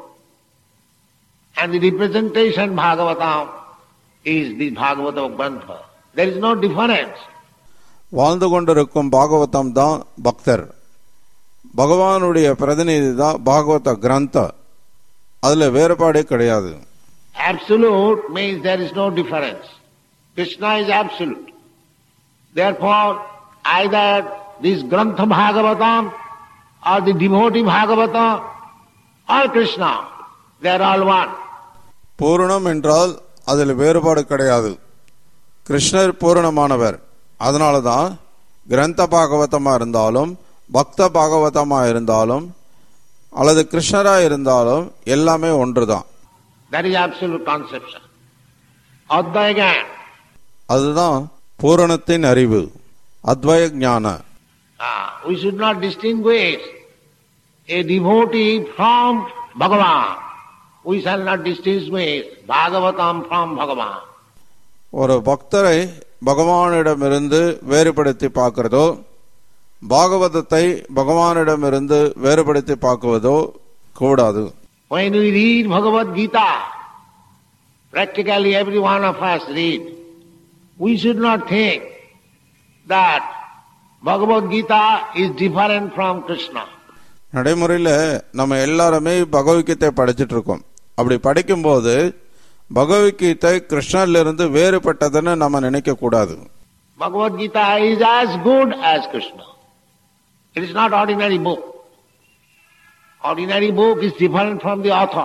And the representation Bhagavatam is the Bhagavata Grantha. There is no difference. வாழ்ந்து கொண்டிருக்கும் பாகவதம் தான் பக்தர் பகவானுடைய பிரதிநிதி தான் பாகவத கிரந்த அதுல வேறுபாடே கிடையாது Absolute means there is no difference. Krishna is absolute. Therefore, either this Grantha Bhagavatam or the devotee Bhagavatam or Krishna, they are all one. பூரணம் என்றால் அதில் வேறுபாடு கிடையாது கிருஷ்ணர் பூரணமானவர் அதனால தான் கிரந்த பாகவதமா இருந்தாலும் பக்த பாகவதமா இருந்தாலும் அல்லது கிருஷ்ணரா இருந்தாலும் எல்லாமே ஒன்றுதான் That is absolute conception. Advaya Gyan. அதுதான் பூரணத்தின் அறிவு அத்வய ஞான Ah, we should not distinguish a devotee from Bhagavan. We shall not distinguish Bhagavatam from Bhagavan. ஒரு பக்தரை பகவானிடமிருந்து வேறுபடுத்தி பார்க்கிறதோ பாகவதத்தை பகவானிடமிருந்து வேறுபடுத்தி பார்க்குவதோ கூடாது When we read Bhagavad Gita, practically every one of us read, we should not think that Bhagavad Gita is different from Krishna. நடைமுறையில் நம்ம எல்லாருமே பகவத்கீதை படிச்சிட்டு இருக்கோம் அப்படி படிக்கும்போது பகவத்கீதை கிருஷ்ணரிலிருந்து வேறுபட்டதுன்னு நம்ம நினைக்க கூடாது Bhagavad Gita is as good as Krishna. It is not ordinary book. Ordinary book is different from the author.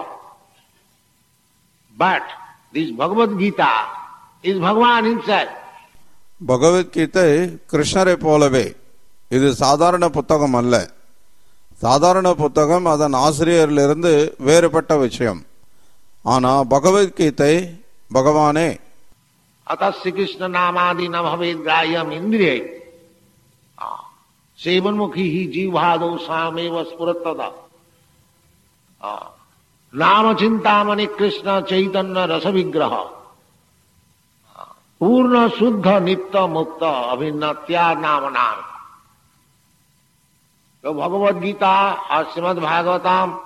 But this Bhagavad Gita is Bhagavan himself. Bhagavad Gita கிருஷ்ணரை போலவே இது சாதாரண புத்தகம் அல்ல சாதாரண புத்தகம் அதன் ஆசிரியரிலிருந்து வேறுபட்ட விஷயம் ஆனா பகவத்கீதை பகவானே अतः श्री कृष्ण नामादि न भवेद ग्राह्यम इंद्रिय सेवनमुखी ही जीवादो सामेव स्फुरतदा नाम चिंतामणि कृष्ण चैतन्य रस विग्रह पूर्ण शुद्ध नित्य मुक्त अभिन्न त्याग नाम नाम तो भगवद गीता और श्रीमद भागवतम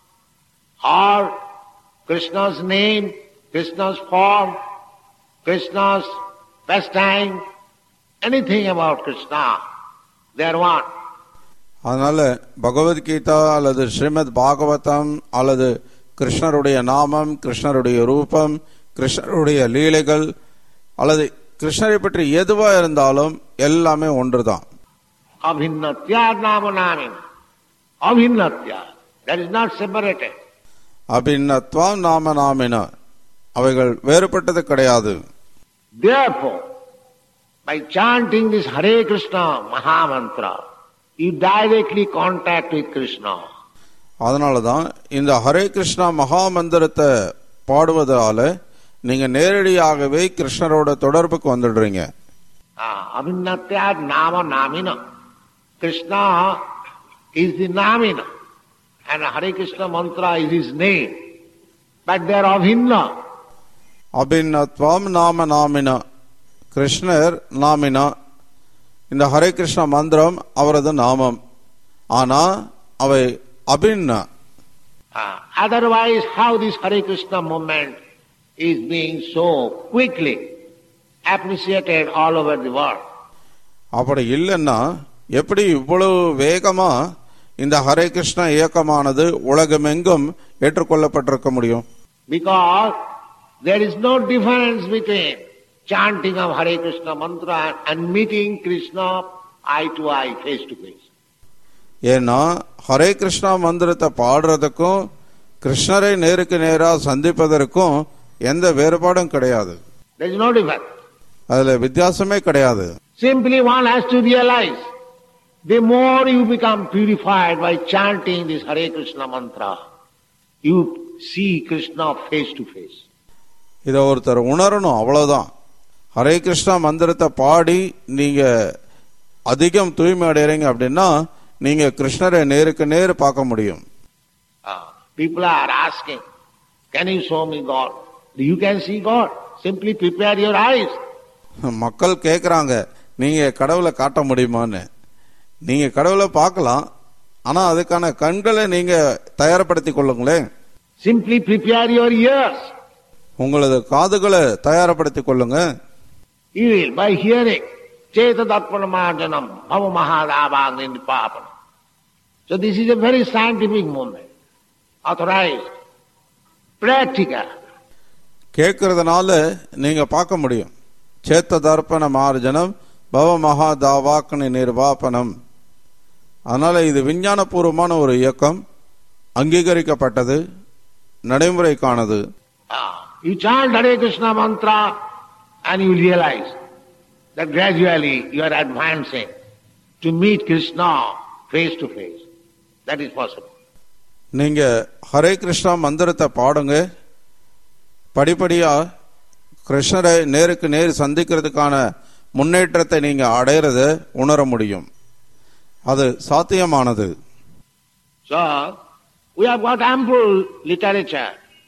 और Krishna's name Krishna's form Krishna's pastime, anything about Krishna, they are one. அதனால பகவத்கீதா அல்லது ஸ்ரீமத் பாகவதம் அல்லது கிருஷ்ணருடைய நாமம் கிருஷ்ணருடைய ரூபம் கிருஷ்ணருடைய லீலைகள் அல்லது கிருஷ்ணரை பற்றி எதுவா இருந்தாலும் எல்லாமே ஒன்றுதான் Abhinnatya nama namin. Abhinnatya. That is not separated. அபிநத்வம் நாம நாமின அவைகள் வேறுபட்டது கிடையாது Therefore, by chanting this Hare Krishna Mahamantra, you directly contact with Krishna. அதனால தான் இந்த ஹரே கிருஷ்ணா மகா மந்திரத்தை பாடுவதால நீங்க நேரடியாகவே கிருஷ்ணரோட தொடர்புக்கு வந்துடுறீங்க Ah, Abhinnatya nama namina. Krishna is the namina. And Hare Krishna mantra is his name. But they are abhinna. அபிநத்வம் நாம நாமின கிருஷ்ணர் நாமினா இந்த ஹரே கிருஷ்ண மந்திரம் அவரது நாமம் ஆனா அவை அபின்ன Ah, otherwise, how this Hare Krishna movement is being so quickly appreciated all over the world? அப்படி இல்லைன்னா எப்படி இவ்வளவு வேகமா இந்த ஹரே கிருஷ்ண இயக்கமானது உலகமெங்கும் ஏற்றுக்கொள்ளப்பட்டிருக்க முடியும் Because there is no difference between chanting of Hare Krishna mantra and meeting Krishna eye to eye, face to face. ஏன்னா ஹரே கிருஷ்ணா மந்திரத்தை பாடுறதுக்கும் கிருஷ்ணரை நேருக்கு நேரா சந்திப்பதற்கும் எந்த வேறுபாடும் கிடையாது There is no difference. அதுல வித்தியாசமே கிடையாது Simply one has to realize the more you become purified by chanting this Hare Krishna mantra, you see Krishna face to face. இதை ஒருத்தர் உணரணும் அவ்வளவுதான் ஹரே கிருஷ்ணா மந்திரத்தை பாடி நீங்க அதிகம் தூய்மை அடைறீங்க அப்படின்னா நீங்க கிருஷ்ணரை நேருக்கு நேர் பார்க்க முடியும் Ah, people are asking, can you show me God? You can see God. Simply prepare your eyes. மக்கள் கேக்குறாங்க நீங்க கடவுளை காட்ட முடியுமான்னு நீங்க கடவுளை பார்க்கலாம் ஆனா அதுக்கான கண்களை நீங்க தயார்படுத்திக் கொள்ளுங்களேன் Simply prepare your ears. உங்களது காதுகளை தயாரப்படுத்திக் கொள்ளுங்க You will, by hearing, Cheta Darpanamarjanam, Bhava Mahadavagni Nipapana. So this is a very scientific movement, authorized, practical. கேட்கறதுனால நீங்க பார்க்க முடியும் சேத்த தர்ப்பண மார்ஜனம் பவ மகா தாவாக்னி நிர்வாபனம் அதனால இது விஞ்ஞானபூர்வமான ஒரு இயக்கம் அங்கீகரிக்கப்பட்டது நடைமுறைக்கானது Ah, you chant Hare Krishna mantra and you realize that gradually you are advancing to meet Krishna face to face. That is possible. நீங்க ஹரே கிருஷ்ணா மந்திரத்தை பாடுங்க படிப்படியா கிருஷ்ணரை நேருக்கு நேர் சந்திக்கிறதுக்கான முன்னேற்றத்தை நீங்க அடையிறத உணர முடியும் அது சாத்தியமானது So, we have got ample literature.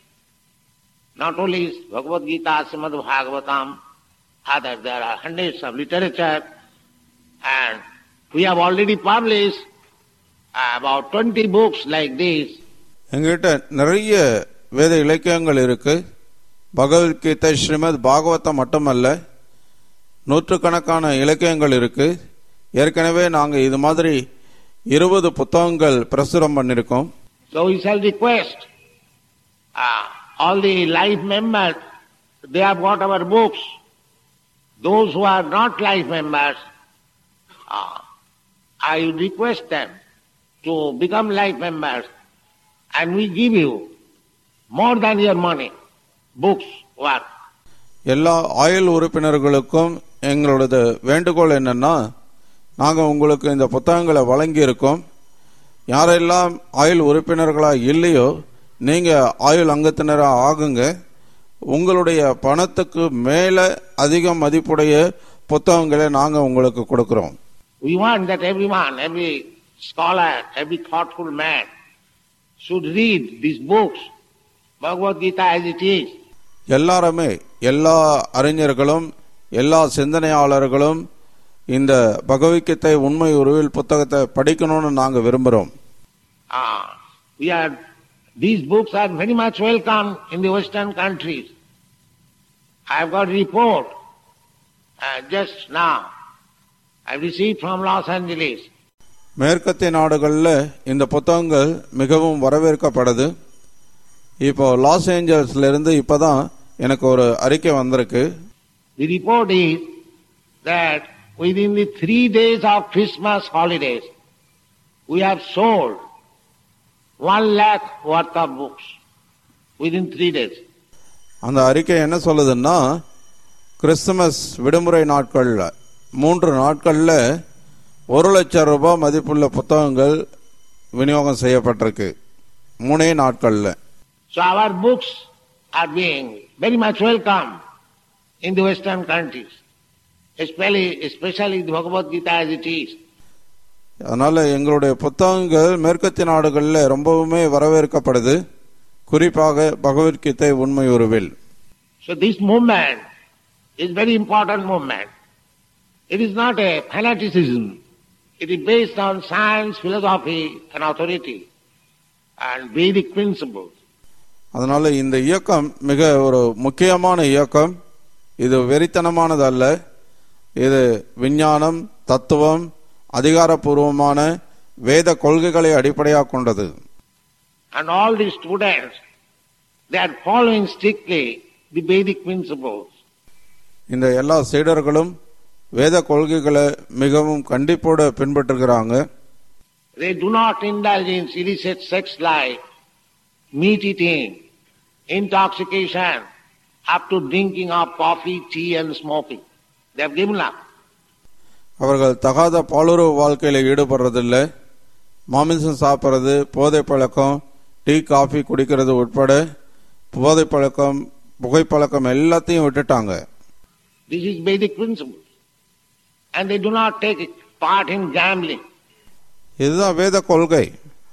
Not only is Bhagavad Gita, Srimad Bhagavatam, other, there are hundreds of literature, and we have already published about 20 books like this. எங்கிட்ட நிறைய வேத இலக்கியங்கள் இருக்கு பகவத்கீதை ஸ்ரீமத் பாகவதம் மட்டுமல்ல நூற்றுக்கணக்கான இலக்கியங்கள் இருக்கு ஏற்கனவே நாங்க இது மாதிரி இருபது புத்தகங்கள் பிரசுரம் பண்ணிருக்கோம் So we shall request uh, all the life members, they have got our books. Those who are not life members, uh, I request them to become life members and we give you more than your money, books, work. எல்லா ஆயுள் உறுப்பினர்களுக்கும் எங்களோடது வேண்டுகோள் என்னன்னா நாங்க உங்களுக்கு இந்த புத்தகங்களை வழங்கி இருக்கோம் யாரெல்லாம் ஆயுள் உறுப்பினர்களா இல்லையோ நீங்க ஆயுள் அங்கத்தினரா ஆகுங்க உங்களுடைய பணத்துக்கு மேல அதிக மதிப்புடைய புத்தகங்களை நாங்க உங்களுக்கு கொடுக்கிறோம் We want that everyone, every scholar, every thoughtful man should read these books, Bhagavad Gita as it is. எல்லாருமே எல்லா அறிஞர்களும் எல்லா சிந்தனையாளர்களும் இந்த பகவத்கீதை உண்மை உருவில் புத்தகத்தை படிக்கணும்னு நாங்க விரும்புறோம் Ah, we are, these books are very much welcome in the Western countries. I have got a report uh, just now. I received from Los Angeles. மேற்கத்திய நாடுகளில் இந்த புத்தகங்கள் மிகவும் வரவேற்கப்படுது இப்போ லாஸ் ஏஞ்சல்ஸ்ல இருந்து இப்பதான் எனக்கு ஒரு அறிக்கை வந்திருக்கு The report is that within the three days of Christmas holidays, we have sold one lakh worth of books within three days. அந்த அறிக்கை என்ன சொல்லுதுன்னா கிறிஸ்துமஸ் விடுமுறை நாட்கள்ல மூன்று நாட்கள்ல ஒரு லட்சம் ரூபாய் மதிப்புள்ள புத்தகங்கள் விநியோகம் செய்யப்பட்டிருக்கு மூணே நாட்கள்ல So our books are being very much welcome in the Western countries, especially, especially the Bhagavad Gita as it is. அதனால எங்களுடைய புத்தகங்கள் மேற்கத்திய நாடுகளில் ரொம்பவுமே வரவேற்கப்படுது குறிப்பாக பகவத்கீதை உண்மை உருவில் So this movement is very important movement. It is not a fanaticism. It is based on science, philosophy and authority and Vedic principles. அதனால இந்த இயக்கம் மிக ஒரு முக்கியமான இயக்கம் இது வெறித்தனமானது அல்ல இது விஞ்ஞானம் தத்துவம் அதிகாரப்பூர்வமான வேத கொள்கைகளை அடிப்படையாக கொண்டது And all the students, they are following strictly the Vedic principles. இந்த எல்லா சீடர்களும் வேத கொள்கைகளை மிகவும் கண்டிப்போடு பின்பற்றுகிறாங்க They do not indulge in illicit sex life, meat eating, intoxication, up to drinking of coffee, tea and smoking. They have given up. அவர்கள் தகாத பாலுறவு வாழ்க்கையில ஈடுபடுறதில்லை மாமிசம் சாப்பிட்றது போதை பழக்கம் டீ காஃபி குடிக்கிறது உட்பட போதை பழக்கம் புகைப்பழக்கம் எல்லாத்தையும் விட்டுட்டாங்க This is Vedic principles. And they do not take part in gambling. இதுதான் வேத கொள்கை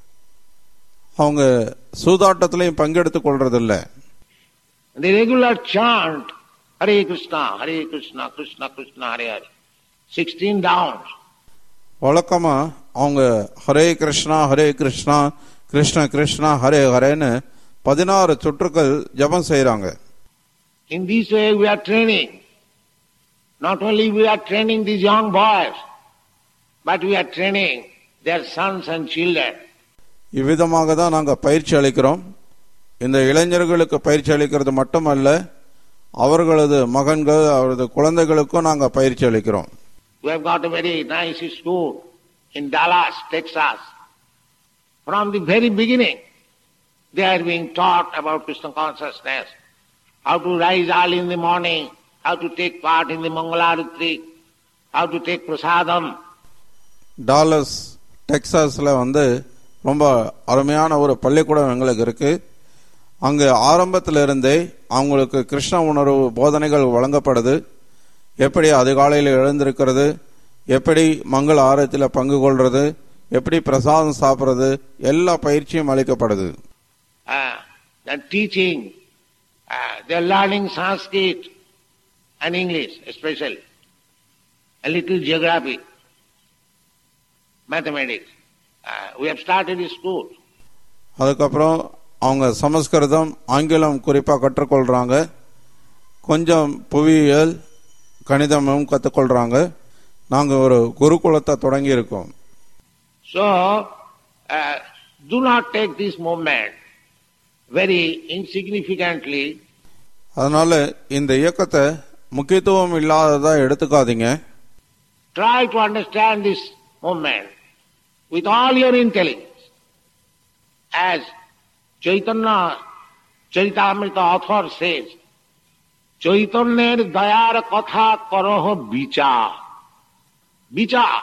அவங்க சூதாட்டத்திலையும் பங்கெடுத்துக் கொள்றதில்ல The regular chant, Hare Krishna, Hare Krishna, Krishna Krishna, Hare Hare. 16 downs. வழக்கமா அவங்க ஹரே கிருஷ்ணா ஹரே கிருஷ்ணா கிருஷ்ண கிருஷ்ணா ஹரே ஹரேன்னு பதினாறு சுற்றுக்கள் ஜபம் செய்றாங்க In this way we are training. Not only we are training these young boys, but we are training their sons and children. இவ்விதமாக தான் நாங்கள் பயிற்சி அளிக்கிறோம் இந்த இளைஞர்களுக்கு பயிற்சி அளிக்கிறது மட்டுமல்ல அவர்களது மகன்கள் அவரது குழந்தைகளுக்கும் நாங்கள் பயிற்சி அளிக்கிறோம் We have got a very nice school in Dallas, Texas. From the very beginning, they are being taught about Krishna consciousness, how to rise early in the morning, how to take part in the Mangalarati, how to take prasadam. Dallas டெக்சாஸில் வந்து ரொம்ப அருமையான ஒரு பள்ளிக்கூடம் எங்களுக்கு இருக்கு அங்கு ஆரம்பத்துல இருந்தே அவங்களுக்கு கிருஷ்ண உணர்வு போதனைகள் வழங்கப்படுது எப்படி அதிகாலையில் எழுந்திருக்கிறது எப்படி மங்கள ஆரத்தில் பங்கு கொள்றது எப்படி பிரசாதம் சாப்பிட்றது எல்லா பயிற்சியும் அளிக்கப்படுது Uh, they're teaching, uh, they're learning Sanskrit and English especially, a little geography, mathematics. Uh, we have started a school. அதுக்கப்புறம் அவங்க சமஸ்கிருதம் ஆங்கிலம் குறிப்பாக கற்றுக்கொள்றாங்க கொஞ்சம் புவியியல் கணிதமும் கற்றுக்கொள்றாங்க நாங்கள் ஒரு குருகுலத்தை தொடங்கி இருக்கோம் So, uh, do not take this movement very insignificantly. அதனால இந்த இயக்கத்தை முக்கியத்துவம் இல்லாததா எடுத்துக்காதீங்க Try to understand this movement with all your intelligence. As Chaitanya Charitamrita author says, চৈতন্যের দয়ার কথা করহ বিচার বিচার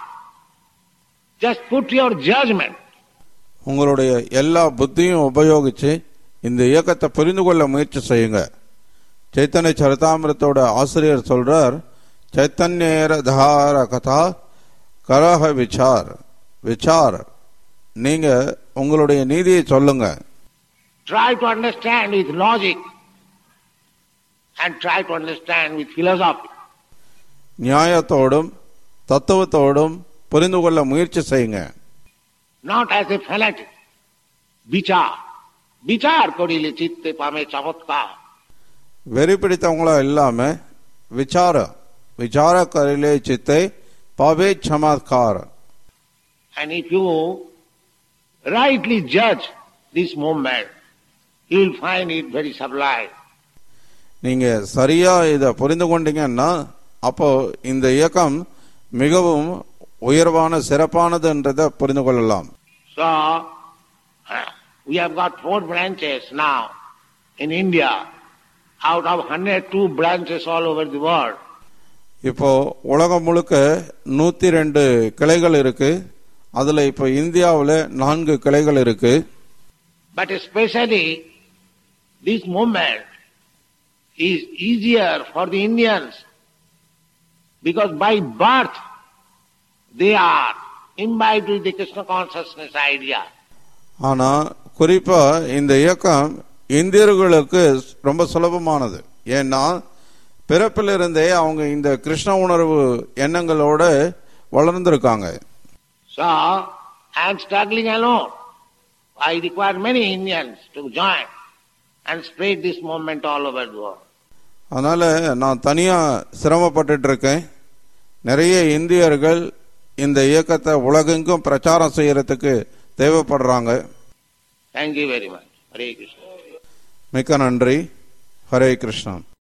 just put your judgment உங்களுடைய எல்லா புத்தியும் உபயோகிச்சு இந்த இயக்கத்தை புரிந்து கொள்ள முயற்சி செய்யுங்க சைத்தன்ய சரிதாமிரத்தோட ஆசிரியர் சொல்றார் சைத்தன்யர தார கதா கரஹ விசார் விசார் நீங்க உங்களுடைய நீதியை சொல்லுங்க try to understand with logic and try to understand with philosophy நியாயத்தோடும் தத்துவத்தோடும் புரிந்து கொள்ள முயற்சி செய்யுங்க not as a fanatic বিচার বিচার করিলে চিত্তে পামে চমৎকার வெறி பிடித்தவங்களா இல்லாம விசாரம் விசார கரிலே சித்தை Bhave சமத்கார் And if you rightly judge this movement, you will find it very sublime. நீங்க சரியா இத புரிந்து கொண்டீங்கன்னா அப்போ இந்த இயக்கம் மிகவும் உயர்வான சிறப்பானதுன்றதை புரிந்து கொள்ளலாம் So, we have got four branches now in India, out of 102 branches all over the world. இப்போ உலகம் முழுக்க நூத்தி ரெண்டு கிளைகள் இருக்கு அதுல இப்போ இந்தியாவுல நான்கு கிளைகள் இருக்கு But especially, this movement is easier for the Indians because by birth they are imbibed with the Krishna consciousness idea. ஆனா குறிப்பா இந்த இயக்கம் இந்தியர்களுக்கு ரொம்ப சுலபமானது ஏன்னா பிறப்பிலிருந்தே அவங்க இந்த கிருஷ்ண உணர்வு எண்ணங்களோட வளர்ந்திருக்காங்க So, I am struggling alone. I require many Indians to join and spread this movement all over the world. அதனால நான் தனியா சிரமப்பட்டுட்டு இருக்கேன் நிறைய இந்தியர்கள் இந்த இயக்கத்தை உலகெங்கும் பிரச்சாரம் செய்யறதுக்கு தேவைப்படுறாங்க Thank you very much. Hare Krishna. மிக்க நன்றி ஹரே கிருஷ்ணா